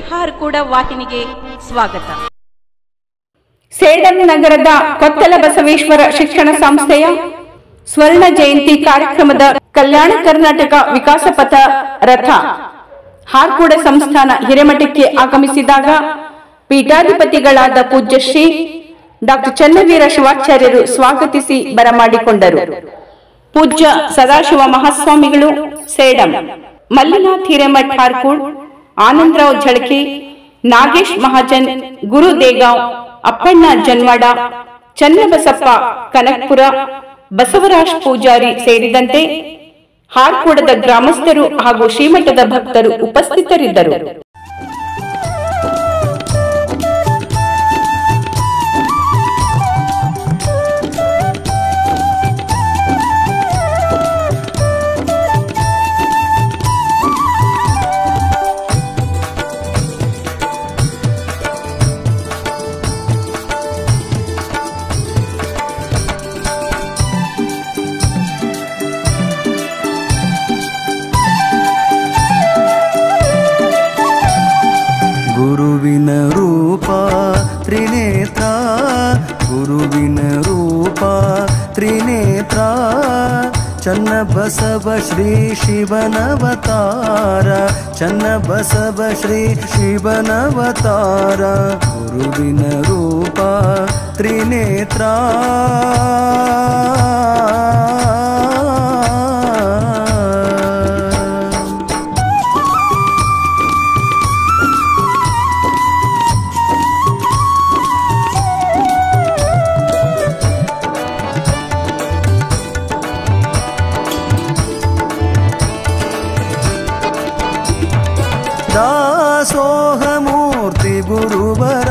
ಹಾರ್ಕೂಡ ವಾಹಿನಿಗೆ ಸ್ವಾಗತ ಸೇಡಂ ನಗರದ ಕೊತ್ತಲ ಬಸವೇಶ್ವರ ಶಿಕ್ಷಣ ಸಂಸ್ಥೆಯ ಸ್ವರ್ಣ ಜಯಂತಿ ಕಾರ್ಯಕ್ರಮದ ಕಲ್ಯಾಣ ಕರ್ನಾಟಕ ವಿಕಾಸ ಪಥ ರಥ ಹಾರ್ಕೂಡ ಸಂಸ್ಥಾನ ಹಿರೇಮಠಕ್ಕೆ ಆಗಮಿಸಿದಾಗ ಪೀಠಾಧಿಪತಿಗಳಾದ ಪೂಜ್ಯ ಶ್ರೀ ಡಾಕ್ಟರ್ ಚನ್ನವೀರ ಶಿವಾಚಾರ್ಯರು ಸ್ವಾಗತಿಸಿ ಬರಮಾಡಿಕೊಂಡರು ಪೂಜ್ಯ ಸದಾಶಿವ ಮಹಾಸ್ವಾಮಿಗಳು ಸೇಡಂ ಮಲ್ಲಿನಾಥ್ ಹಿರೇಮಠ್ ಹಾರ್ಕೂಡ್ ಆನಂದರಾವ್ ಝಳಕೆ ನಾಗೇಶ್ ಮಹಾಜನ್ ಗುರು ದೇಗಾಂವ್ ಅಪ್ಪಣ್ಣ ಜನ್ವಾಡ ಚನ್ನಬಸಪ್ಪ ಕನಕ್ಪುರ ಬಸವರಾಜ್ ಪೂಜಾರಿ ಸೇರಿದಂತೆ ಹಾರ್ಕೂಡದ ಗ್ರಾಮಸ್ಥರು ಹಾಗೂ ಶ್ರೀಮಠದ ಭಕ್ತರು ಉಪಸ್ಥಿತರಿದ್ದರು ಗುರುವಿನ ರೂಪ ತ್ರಿನೇತ್ರ ಗುರುವಿನ ರೂಪ ತ್ರಿನೇತ್ರ ಚನ್ನ ಬಸವ ಶ್ರೀ ಶಿವನವತಾರ ಚನ್ನ ಬಸವ ಶ್ರೀ ಶಿವನವತಾರ ಗುರುವಿನ ರೂಪ ತ್ರಿನೇತ್ರ ದಾಸೋಹಮೂರ್ತಿ ಗುರುವರ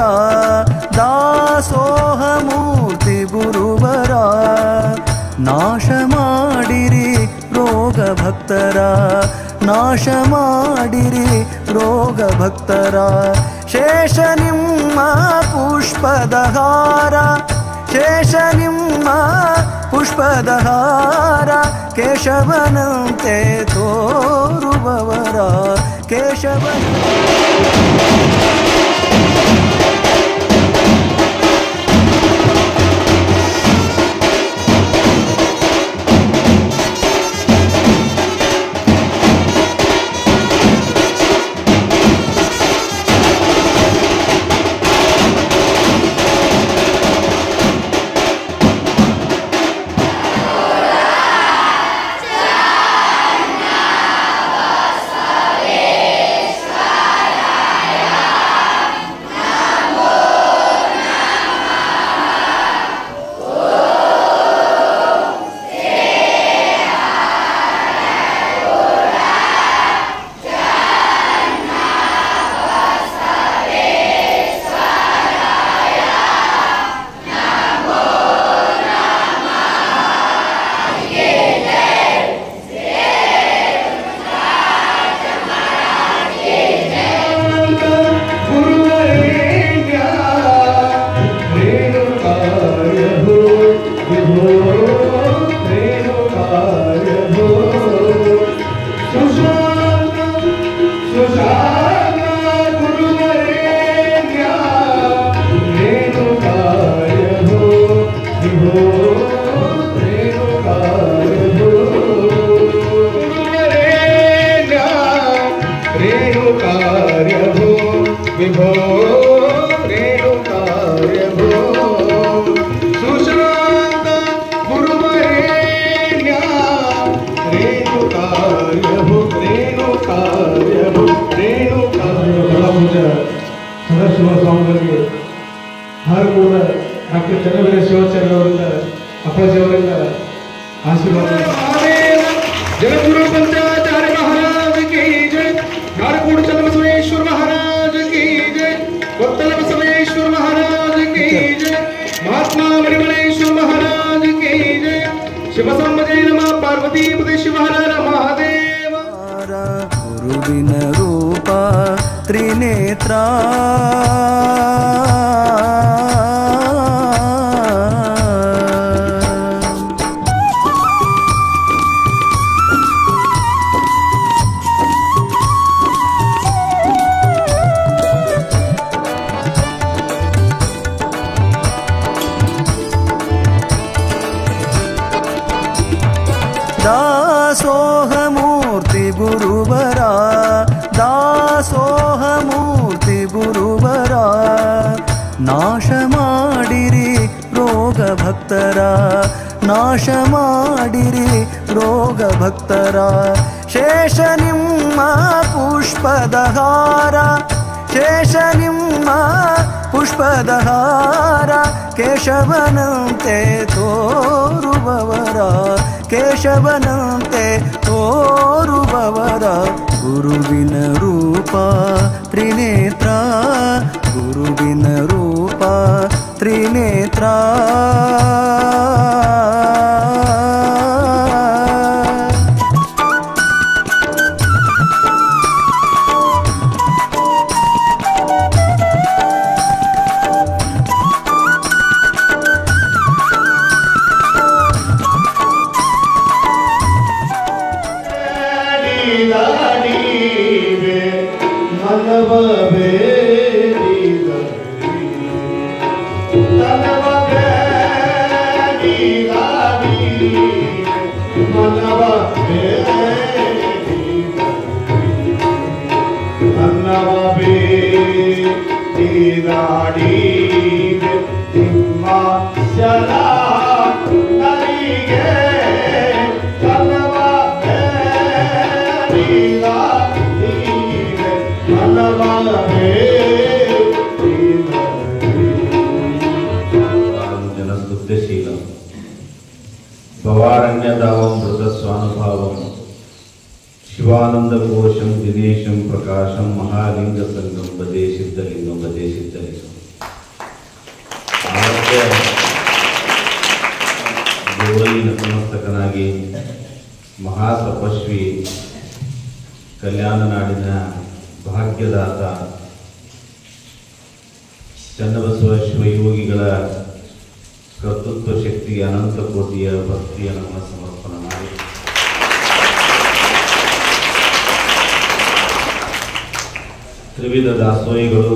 ದಾಸೋಹಮೂರ್ತಿ ಗುರುವರ ನಾಶ ಮಾಡಿರಿ ರೋಗ ಭಕ್ತರ ನಾಶ ಮಾಡಿರಿ ರೋಗ ಭಕ್ತರ ಶೇಷ ನಿಮ್ಮ ಪುಷ್ಪದ ಹಾರ ಶೇಷ ನಿಮ್ಮ ಪುಷ್ಪದ ಹಾರ ಕೇಶವನಂತೆ ತೋರುವವರ ಕೇಶವನ ವಿಭೋ ರೇಣುಕಾರ್ಯ ಭೋ ಸುಶಾಂತ ಗುರುವರೇಣ್ಯ ರೇಣುಕಾರ್ಯ ಭೋ ರೇಣುಕಾರ್ಯ ಭೋ ರೇಣುಕಾರ್ಯ ಪೂಜಾ ಸದಾಶಿವ ಸ್ವಾಮಿಗಳಿಗೆ ಹಾಗೂ ಕೂಡ ಡಾಕ್ಟರ್ ಚನ್ನವೀರ ಶಿವಾಚಾರ್ಯ ಅವರಿಂದ ಅಪ್ಪಾಜಿ ಅವರಿಂದ ಆಶೀರ್ವಾದ महादेव जगद्गुरु पंचाचार्य महाराज की जय नारकोड चंद्रबसवेश्वर महाराज की जय कोत्तल बसवेश्वर महाराज की जय महात्मा मणिमलेश्वर महाराज की जय शिव जय नमः पार्वती पति शिव हर हर महादेव ಗುರುವಿನ ರೂಪ ತ್ರಿನೇತ್ರ ನಾಶ ಮಾಡಿರಿ ರೋಗ ಭಕ್ತರ ಶೇಷ ನಿಮ್ಮ ಪುಷ್ಪದ ಹಾರ ಶೇಷ ನಿಮ್ಮ ಪುಷ್ಪದ ಹಾರ ಕೇಶವನಂತೆ ತೋರುವವರ ಕೇಶವನಂತೆ ತೋರುವವರ ಗುರುವಿನ ರೂಪ ತ್ರಿನೇತ್ರ ಗುರುವಿನ ರೂಪ ತ್ರಿನೇತ್ರ ನಿಮ್ಮ ಶರ ನರಿಗೆ ಕಲವ ಜನಸ್ತುತ್ಯಶೀಲಂ ಭವಾರಣ್ಯದಾವಂ ಮೃತಸ್ವಾನುಭಾವಂ ಶಿವಾನಂದಕೋಶಂ ದಿನೇಶಂ ಪ್ರಕಾಶಂ ಮಹಾಲಿಂಗ ಸಂಗಂ ಬದೇ ಸಿದ್ಧಲಿಂಗಂ ಬದೇ ಸಿದ್ಧಲಿಂಗಂ ಆರೋಗ್ಯ ದೇವಲಿನ ಸಮಸ್ತಕನಾಗಿ ಮಹಾತಪಸ್ವಿ ಕಲ್ಯಾಣ ನಾಡಿನ ಭಾಗ್ಯದಾತ ಚನ್ನಬಸವ ಶಿವಯೋಗಿಗಳ ಕರ್ತೃತ್ವ ಶಕ್ತಿ ಅನಂತ ಕೋಟಿಯ ಭಕ್ತಿಯ ನಮ್ಮ ಸಮರ್ಪಣೆ ಮಾಡಿ ತ್ರಿವಿಧ ದಾಸೋಹಿಗಳು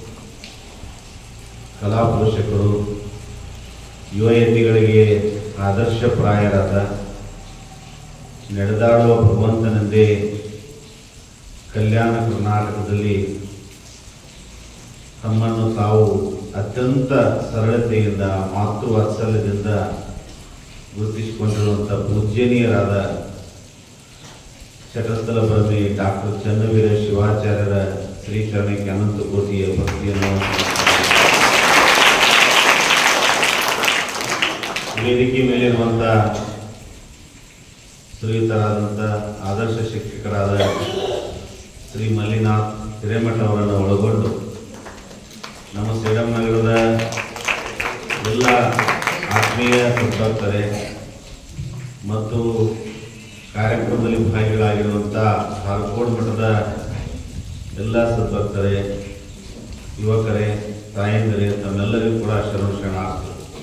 ಕಲಾ ಪೋಷಕರು ಯುವಯತಿಗಳಿಗೆ ಆದರ್ಶಪ್ರಾಯರಾದ ನಡೆದಾಡುವ ಭಗವಂತನಂದೇ ಕಲ್ಯಾಣ ಕರ್ನಾಟಕದಲ್ಲಿ ತಮ್ಮನ್ನು ತಾವು ಅತ್ಯಂತ ಸರಳತೆಯಿಂದ ಮಾತೃವಾತ್ಸಲ್ಯದಿಂದ ಗುರುತಿಸಿಕೊಂಡಿರುವಂಥ ಪೂಜ್ಯನೀಯರಾದ ಚಟಸ್ಥಲ ಬ್ರಹ್ಮಿ ಡಾಕ್ಟರ್ ಚನ್ನವೀರ ಶಿವಾಚಾರ್ಯರ ಶ್ರೀಚರಣಕ್ಕೆ ಅನಂತ ಕೋಟಿಯ ಭಕ್ತಿಯನ್ನು ವೇದಿಕೆ ಮೇಲಿರುವಂಥ ಶ್ರೀಯುತರಾದಂಥ ಆದರ್ಶ ಶಿಕ್ಷಕರಾದ ಶ್ರೀ ಮಲ್ಲಿನಾಥ್ ಹಿರೇಮಠ ಅವರನ್ನು ಒಳಗೊಂಡು ನಮ್ಮ ಸೇಡಂ ನಗರದ ಎಲ್ಲ ಆತ್ಮೀಯ ಸದ್ಭಕ್ತರೆ ಮತ್ತು ಕಾರ್ಯಕ್ರಮದಲ್ಲಿ ಭಾಗಿಗಳಾಗಿರುವಂಥ ಹಾರ್ಕೋಡ್ ಮಠದ ಎಲ್ಲ ಸದ್ಭಕ್ತರೆ ಯುವಕರೇ ತಾಯಂದಿರೇ ತಮ್ಮೆಲ್ಲರಿಗೂ ಕೂಡ ಶರಣ ಶರಣಾರ್ಥಿ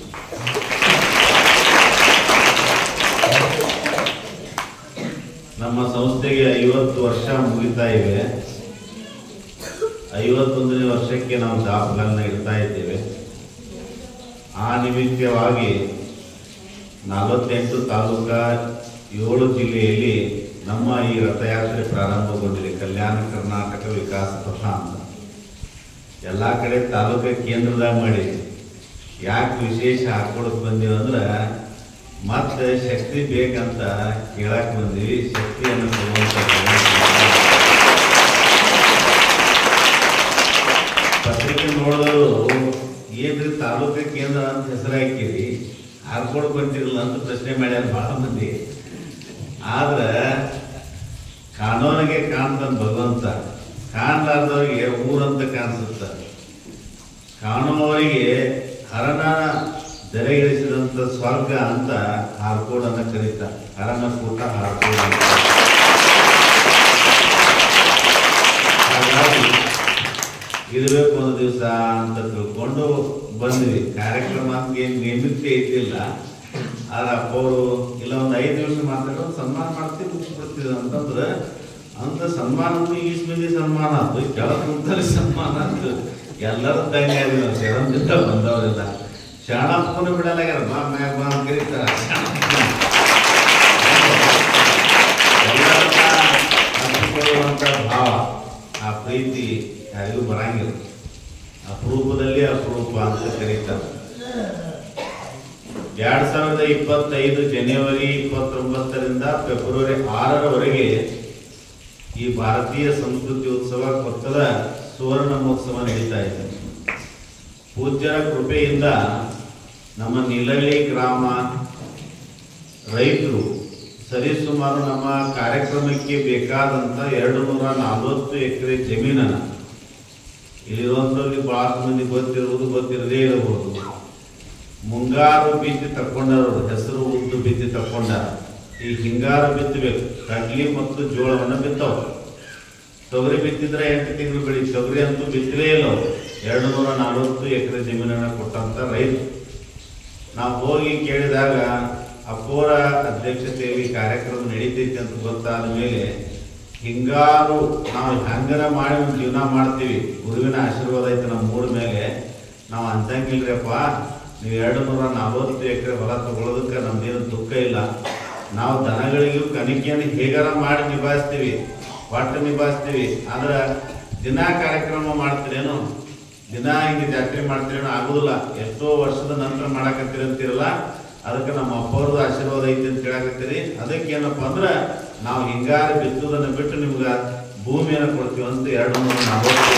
ನಮ್ಮ ಸಂಸ್ಥೆಗೆ ಐವತ್ತು ವರ್ಷ ಮುಗಿತಾ ಇವೆ ಐವತ್ತೊಂದನೇ ವರ್ಷಕ್ಕೆ ನಾವು ದಾಖಲನ್ನ ಇಡ್ತಾ ಇದ್ದೇವೆ ಆ ನಿಮಿತ್ತವಾಗಿ ನಲವತ್ತೆಂಟು ತಾಲೂಕ ಏಳು ಜಿಲ್ಲೆಯಲ್ಲಿ ನಮ್ಮ ಈ ರಥಯಾತ್ರೆ ಪ್ರಾರಂಭಗೊಂಡಿದೆ ಕಲ್ಯಾಣ ಕರ್ನಾಟಕ ವಿಕಾಸ ಪಥ ಅಂತ ಎಲ್ಲ ಕಡೆ ತಾಲೂಕ ಕೇಂದ್ರದಾಗ ಮಾಡಿ ಯಾಕೆ ವಿಶೇಷ ಹಾಕೊಳಕ್ ಬಂದೀವಿ ಅಂದ್ರೆ ಮತ್ತೆ ಶಕ್ತಿ ಬೇಕಂತ ಕೇಳಕ್ ಬಂದೀವಿ ಶಕ್ತಿಯನ್ನು ಕೊಡುವಂತ ಪತ್ರಿಕೆ ನೋಡಿದವರು ಏನ್ರಿ ತಾಲೂಕು ಕೇಂದ್ರ ಅಂತ ಹೆಸರು ಹಾಕಿರಿ ಹಾರ್ಕೊಂಡು ಬಂದಿರಲ್ಲ ಅಂತ ಪ್ರಶ್ನೆ ಮಾಡ್ಯಾರ ಬಹಳ ಮಂದಿ ಆದ್ರೆ ಕಾನೂನಿಗೆ ಕಾಣ್ತಾನ ಭಗವಂತ ಕಾಣ್ಲಾರ್ದವ್ರಿಗೆ ಊರಂತ ಕಾಣಿಸುತ್ತ ಕಾಣುವವರಿಗೆ ಹರನ ದರೆಗಿಳಿಸಿದಂತ ಸ್ವರ್ಗ ಅಂತ ಹಾರ್ಕೋಡನ್ನ ಕರೀತಾರೆ ಹರನ ಕೂಟ ಹಾರ್ಕೋಡ್ ಅಂತ ಹಾಗಾಗಿ ಇರಬೇಕು ಒಂದು ದಿವಸ ಅಂತ ತಿಳ್ಕೊಂಡು ಬಂದ್ವಿ ಕಾರ್ಯಕ್ರಮ ಅಂತ ಏನ್ ನೇಮಿತೆ ಇದ್ದಿಲ್ಲ ಆದ್ರೆ ಅಪ್ಪ ಅವರು ಇಲ್ಲ ಒಂದು ಐದು ನಿಮಿಷ ಮಾತಾಡೋ ಸನ್ಮಾನ ಮಾಡ್ತೀವಿ ಮುಗಿಸ್ಬಿಡ್ತೀವಿ ಅಂತಂದ್ರೆ ಅಂತ ಸನ್ಮಾನ ಈಸ್ ಮಂದಿ ಸನ್ಮಾನ ಆಯ್ತು ಕೆಳಗೆ ಕುಂತಲ್ಲಿ ಸನ್ಮಾನ ಆಯ್ತು ಎಲ್ಲರೂ ಧನ್ಯ ಆಗಿ ನಾವು ಶರಣದಿಂದ ಬಂದವರೆಲ್ಲ ಶರಣಪ್ಪನ ಬಿಡಲ್ಲ ಯಾರು ಬಾ ಮ್ಯಾಗ ಬಾ ಅಂತ ಕರೀತಾರ ಎಲ್ಲರನ್ನ ಹಂಚಿಕೊಳ್ಳುವಂಥ ಭಾವ ಆ ಪ್ರೀತಿ ಯಾರಿಗೂ ಬರಂಗಿಲ್ಲ ಅಪರೂಪದಲ್ಲಿ ಅಪರೂಪ ಅಂತ ಕರೀತಾರೆ ಎರಡ್ ಸಾವಿರದ ಇಪ್ಪತ್ತೈದು ಜನವರಿ ಇಪ್ಪತ್ತೊಂಬತ್ತರಿಂದ ಫೆಬ್ರವರಿ ಆರರವರೆಗೆ ಈ ಭಾರತೀಯ ಸಂಸ್ಕೃತಿ ಉತ್ಸವ ಕೊತ್ತದ ಸುವರ್ಣ ಮಹೋತ್ಸವ ನಡೀತಾ ಇದೆ ಪೂಜ್ಯರ ಕೃಪೆಯಿಂದ ನಮ್ಮ ನಿಲಳ್ಳಿ ಗ್ರಾಮ ರೈತರು ಸರಿಸುಮಾರು ನಮ್ಮ ಕಾರ್ಯಕ್ರಮಕ್ಕೆ ಬೇಕಾದಂತ ಎರಡು ನೂರ ನಲವತ್ತು ಎಕರೆ ಜಮೀನನ್ನ ಇಲ್ಲಿರುವಂಥವ್ರಿಗೆ ಬಹಳ ಮಂದಿ ಗೊತ್ತಿರುವುದು ಗೊತ್ತಿರದೇ ಇರಬಹುದು ಮುಂಗಾರು ಬಿತ್ತಿ ತಕ್ಕೊಂಡವರು ಹೆಸರು ಉದ್ದು ಬಿತ್ತಿ ತಕ್ಕೊಂಡಾರ ಈ ಹಿಂಗಾರು ಬಿತ್ತಬೇಕು ಕಡ್ಲಿ ಮತ್ತು ಜೋಳವನ್ನು ಬಿತ್ತವ ತೊಗರಿ ಬಿತ್ತಿದ್ರೆ ಎಂಟು ತಿಂಗಳು ಬೆಳಿ ತೊಗರಿ ಅಂತೂ ಬಿತ್ತಲೇ ಇಲ್ಲ ಅವ್ರು. ಎರಡು ನೂರ ನಲವತ್ತು ಎಕರೆ ಜಮೀನನ್ನ ಕೊಟ್ಟಂತ ರೈತ ನಾವು ಹೋಗಿ ಕೇಳಿದಾಗ ಅಪ್ಪೋರ ಅಧ್ಯಕ್ಷತೆಯಲ್ಲಿ ಕಾರ್ಯಕ್ರಮ ನಡೀತೈತಿ ಅಂತ ಗೊತ್ತಾದ ಮೇಲೆ ಹಿಂಗಾರು ನಾವು ಹಂಗನ ಮಾಡಿ ಒಂದು ಜೀವನ ಮಾಡ್ತೀವಿ ಗುರುವಿನ ಆಶೀರ್ವಾದ ಐತೆ ನಮ್ಮ ಮೂಡ ಮೇಲೆ ನಾವು ಅಂತಂಗಿಲ್ರಿಯಪ್ಪ ನೀವು ಎರಡು ನೂರ ನಲವತ್ತು ಎಕರೆ ಹೊಲ ತಗೊಳ್ಳೋದಕ್ಕೆ ನಮ್ದೇನು ದುಃಖ ಇಲ್ಲ ನಾವು ದನಗಳಿಗೂ ಕಣಿಕೆಯನ್ನು ಹೇಗಾರ ಮಾಡಿ ನಿಭಾಯಿಸ್ತೀವಿ ಒಟ್ಟು ನಿಭಾಯಿಸ್ತೀವಿ ಆದ್ರೆ ದಿನ ಕಾರ್ಯಕ್ರಮ ಮಾಡ್ತೀರೇನು ದಿನ ಹಿಂಗೆ ಜಾತ್ರೆ ಮಾಡ್ತೀರೇನೋ ಆಗುದಿಲ್ಲ ಎಷ್ಟೋ ವರ್ಷದ ನಂತರ ಮಾಡಾಕತ್ತೀರಿ ಅಂತೀರಲ್ಲ ಅದಕ್ಕೆ ನಮ್ಮ ಅಪ್ಪವ್ರದ್ದು ಆಶೀರ್ವಾದ ಐತಿ ಅಂತ ಹೇಳಕತ್ತೀರಿ ಅದಕ್ಕೆ ಏನಪ್ಪ ಅಂದ್ರೆ ನಾವು ಹಿಂಗಾರು ಬಿತ್ತುದನ್ನು ಬಿಟ್ಟು ನಿಮ್ಗೆ ಭೂಮಿಯನ್ನು ಕೊಡ್ತೀವಿ ಅಂತ ಎರಡು ನೂರ ನಲವತ್ತು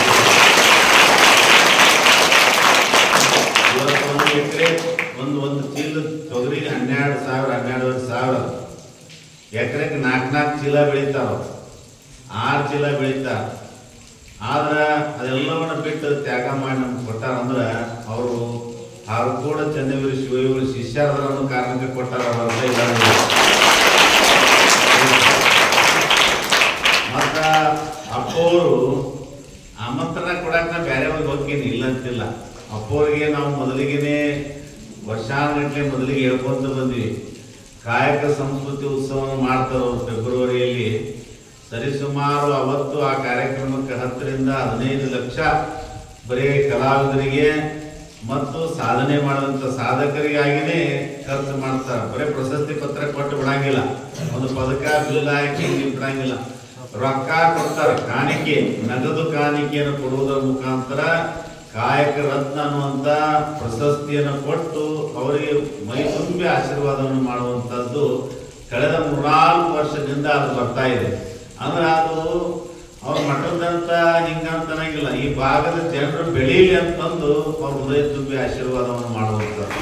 ಇವತ್ತು ಒಂದು ಎಕರೆ ಒಂದು ಒಂದು ಚೀಲ ತೊಗರಿಗೆ ಹನ್ನೆರಡು ಸಾವಿರ ಹನ್ನೆರಡುವರೆ ಸಾವಿರ ಎಕರೆಗೆ ನಾಲ್ಕು ನಾಲ್ಕು ಚೀಲ ಬೆಳಿತಾವ ಆರು ಚೀಲ ಬೆಳಿತಾರ ಆದ್ರೆ ಅದೆಲ್ಲವನ್ನ ಬಿಟ್ಟು ತ್ಯಾಗ ಮಾಡಿ ನಮ್ಗೆ ಕೊಟ್ಟಾರ ಅಂದ್ರೆ ಅವರು ಹಾರ್ಕೋಡ ಚಂದ್ರವೀರ ಶಿವಯೋಗಿ ಶಿಷ್ಯರ ಅನ್ನೋ ಕಾರಣಕ್ಕೆ ಕೊಟ್ಟಾರ ಅವರೆಲ್ಲ ಇಲ್ಲ ಮತ್ತ ಅಪ್ಪವರು ಆಮಂತ್ರಣ ಕೊಡಕ್ ನಾ ಬೇರೆ ಹೋಗಿ ಹೋಗ್ತೀನಿ ಇಲ್ಲ ಅಂತಿಲ್ಲ ಅಪ್ಪವ್ರಿಗೆ ನಾವು ಮೊದಲಿಗೆನೆ ವರ್ಷಾನುಗಟ್ಟಲೆ ಮೊದಲಿಗೆ ಹೇಳ್ಕೊಂತ ಬಂದ್ವಿ ಕಾಯಕ ಸಂಸ್ಕೃತಿ ಉತ್ಸವವನ್ನು ಮಾಡ್ತಾರೆ ಅವ್ರು ಫೆಬ್ರವರಿಯಲ್ಲಿ ಸರಿಸುಮಾರು ಅವತ್ತು ಆ ಕಾರ್ಯಕ್ರಮಕ್ಕೆ ಹತ್ತರಿಂದ ಹದಿನೈದು ಲಕ್ಷ ಬರೀ ಕಲಾವಿದರಿಗೆ ಮತ್ತು ಸಾಧನೆ ಮಾಡಿದಂಥ ಸಾಧಕರಿಗಾಗಿನೇ ಖರ್ಚು ಮಾಡ್ತಾರೆ ಬರೀ ಪ್ರಶಸ್ತಿ ಪತ್ರ ಕೊಟ್ಟು ಬಿಡಂಗಿಲ್ಲ ಒಂದು ಪದಕ ಬಿಲ್ ಹಾಕಿ ಹಿಂಗೆ ಬಿಡಂಗಿಲ್ಲ ರೊಕ್ಕ ಕೊಡ್ತಾರೆ ಕಾಣಿಕೆ ನಗದು ಕಾಣಿಕೆಯನ್ನು ಕೊಡುವುದರ ಮುಖಾಂತರ ಕಾಯಕ ರತ್ನ ಅನ್ನುವಂತ ಪ್ರಶಸ್ತಿಯನ್ನು ಕೊಟ್ಟು ಅವರಿಗೆ ಮೈ ತುಂಬಿ ಆಶೀರ್ವಾದವನ್ನು ಮಾಡುವಂತದ್ದು ಕಳೆದ ಮೂರ್ನಾಲ್ಕು ವರ್ಷದಿಂದ ಅದು ಬರ್ತಾ ಇದೆ ಅಂದ್ರೆ ಅದು ಅವ್ರ ಮಠದಂತ ಹಿಂಗಂತ ಅನ್ನಂಗಿಲ್ಲ ಈ ಭಾಗದ ಜನರು ಬೆಳೀಲಿ ಅಂತಂದು ಅವ್ರ ಹೃದಯ ತುಂಬಿ ಆಶೀರ್ವಾದವನ್ನು ಮಾಡುವಂಥದ್ದು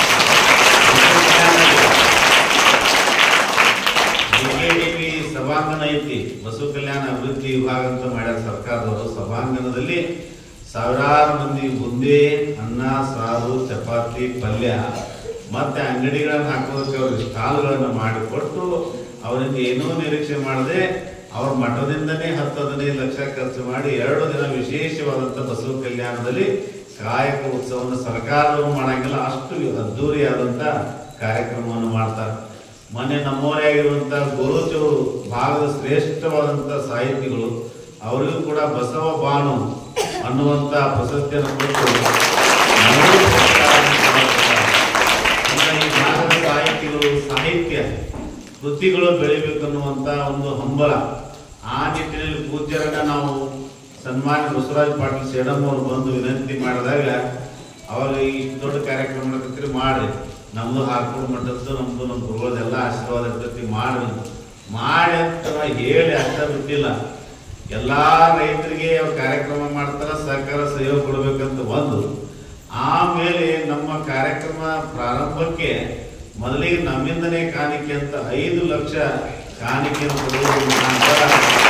BKDP ಸಭಾಂಗಣ ಐತಿ ಬಸವ ಕಲ್ಯಾಣ ಅಭಿವೃದ್ಧಿ ವಿಭಾಗ ಅಂತ ಮಾಡ್ಯಾರ ಸರ್ಕಾರದವರು ಸಭಾಂಗಣದಲ್ಲಿ ಸಾವಿರಾರು ಮಂದಿ ಬುಂದಿ ಅನ್ನ ಸಾರು ಚಪಾತಿ ಪಲ್ಯ ಮತ್ತೆ ಅಂಗಡಿಗಳನ್ನ ಹಾಕೋದಕ್ಕೆ ಅವ್ರಿಗೆ ಸ್ಟಾಲ್ಗಳನ್ನ ಮಾಡಿಕೊಟ್ಟು ಅವರಿಂದ ಏನೂ ನಿರೀಕ್ಷೆ ಮಾಡದೆ ಅವ್ರ ಮಠದಿಂದನೇ ಹತ್ತು ಹದಿನೈದು ಲಕ್ಷ ಖರ್ಚು ಮಾಡಿ ಎರಡು ದಿನ ವಿಶೇಷವಾದಂಥ ಬಸವ ಕಲ್ಯಾಣದಲ್ಲಿ ಕಾಯಕ ಉತ್ಸವವನ್ನು ಸರ್ಕಾರದವರು ಮಾಡಂಗಿಲ್ಲ ಅಷ್ಟು ಅದ್ದೂರಿಯಾದಂಥ ಕಾರ್ಯಕ್ರಮವನ್ನು ಮಾಡ್ತಾರೆ ಮೊನ್ನೆ ನಮ್ಮವರೇ ಆಗಿರುವಂಥ ಗೋರೋಚವರು ಭಾಗದ ಶ್ರೇಷ್ಠವಾದಂಥ ಸಾಹಿತಿಗಳು ಅವರಿಗೂ ಕೂಡ ಬಸವ ಬಾನು ಅನ್ನುವಂಥ ಪ್ರಶಸ್ತಿಯನ್ನು ಕೊಟ್ಟು ನಮಗೂ ಪುರಸ್ಕಾರವನ್ನು ಕೊಡ್ತಾರೆ. ಅಂತ ಈ ಭಾಗದ ಸಾಹಿತಿಗಳು ಸಾಹಿತ್ಯ ಕೃತಿಗಳು ಬೆಳಿಬೇಕನ್ನುವಂತ ಒಂದು ಹಂಬಲ ಆ ನಿಟ್ಟಿನಲ್ಲಿ ಪೂಜ್ಯರನ್ನ ನಾವು ಸನ್ಮಾನ್ಯ ಬಸವರಾಜ್ ಪಾಟೀಲ್ ಸೇಡಮ್ ಅವರು ಬಂದು ವಿನಂತಿ ಮಾಡಿದಾಗ ಅವಾಗ ಇಷ್ಟು ದೊಡ್ಡ ಕಾರ್ಯಕ್ರಮ ಮಾಡಕತ್ತೀರಿ ಮಾಡ್ರಿ ನಮ್ದು ಹಾರ್ಕೊಂಡು ಮಟ್ಟದ್ದು ನಮ್ದು ನಮ್ಮ ಗುರುಗಳದೆಲ್ಲ ಆಶೀರ್ವಾದ ಇರ್ತೈತಿ ಮಾಡ್ರಿ ಮಾಡಿ ಅಂತ ನಾ ಹೇಳಿ ಅಷ್ಟ ಬಿಟ್ಟಿಲ್ಲ ಎಲ್ಲಾ ರೈತರಿಗೆ ಅವ್ರು ಕಾರ್ಯಕ್ರಮ ಮಾಡ್ತಾರ ಸಹಕಾರ ಸಹಯೋಗ ಕೊಡ್ಬೇಕಂತ ಒಂದು ಆಮೇಲೆ ನಮ್ಮ ಕಾರ್ಯಕ್ರಮ ಪ್ರಾರಂಭಕ್ಕೆ ಮೊದಲಿಗೆ ನಮ್ಮಿಂದನೇ ಕಾಣಿಕೆ ಅಂತ ಐದು ಲಕ್ಷ ಕಾಣಿಕೆಯನ್ನು ಕೊಡುವುದರ ಮುಖಾಂತರ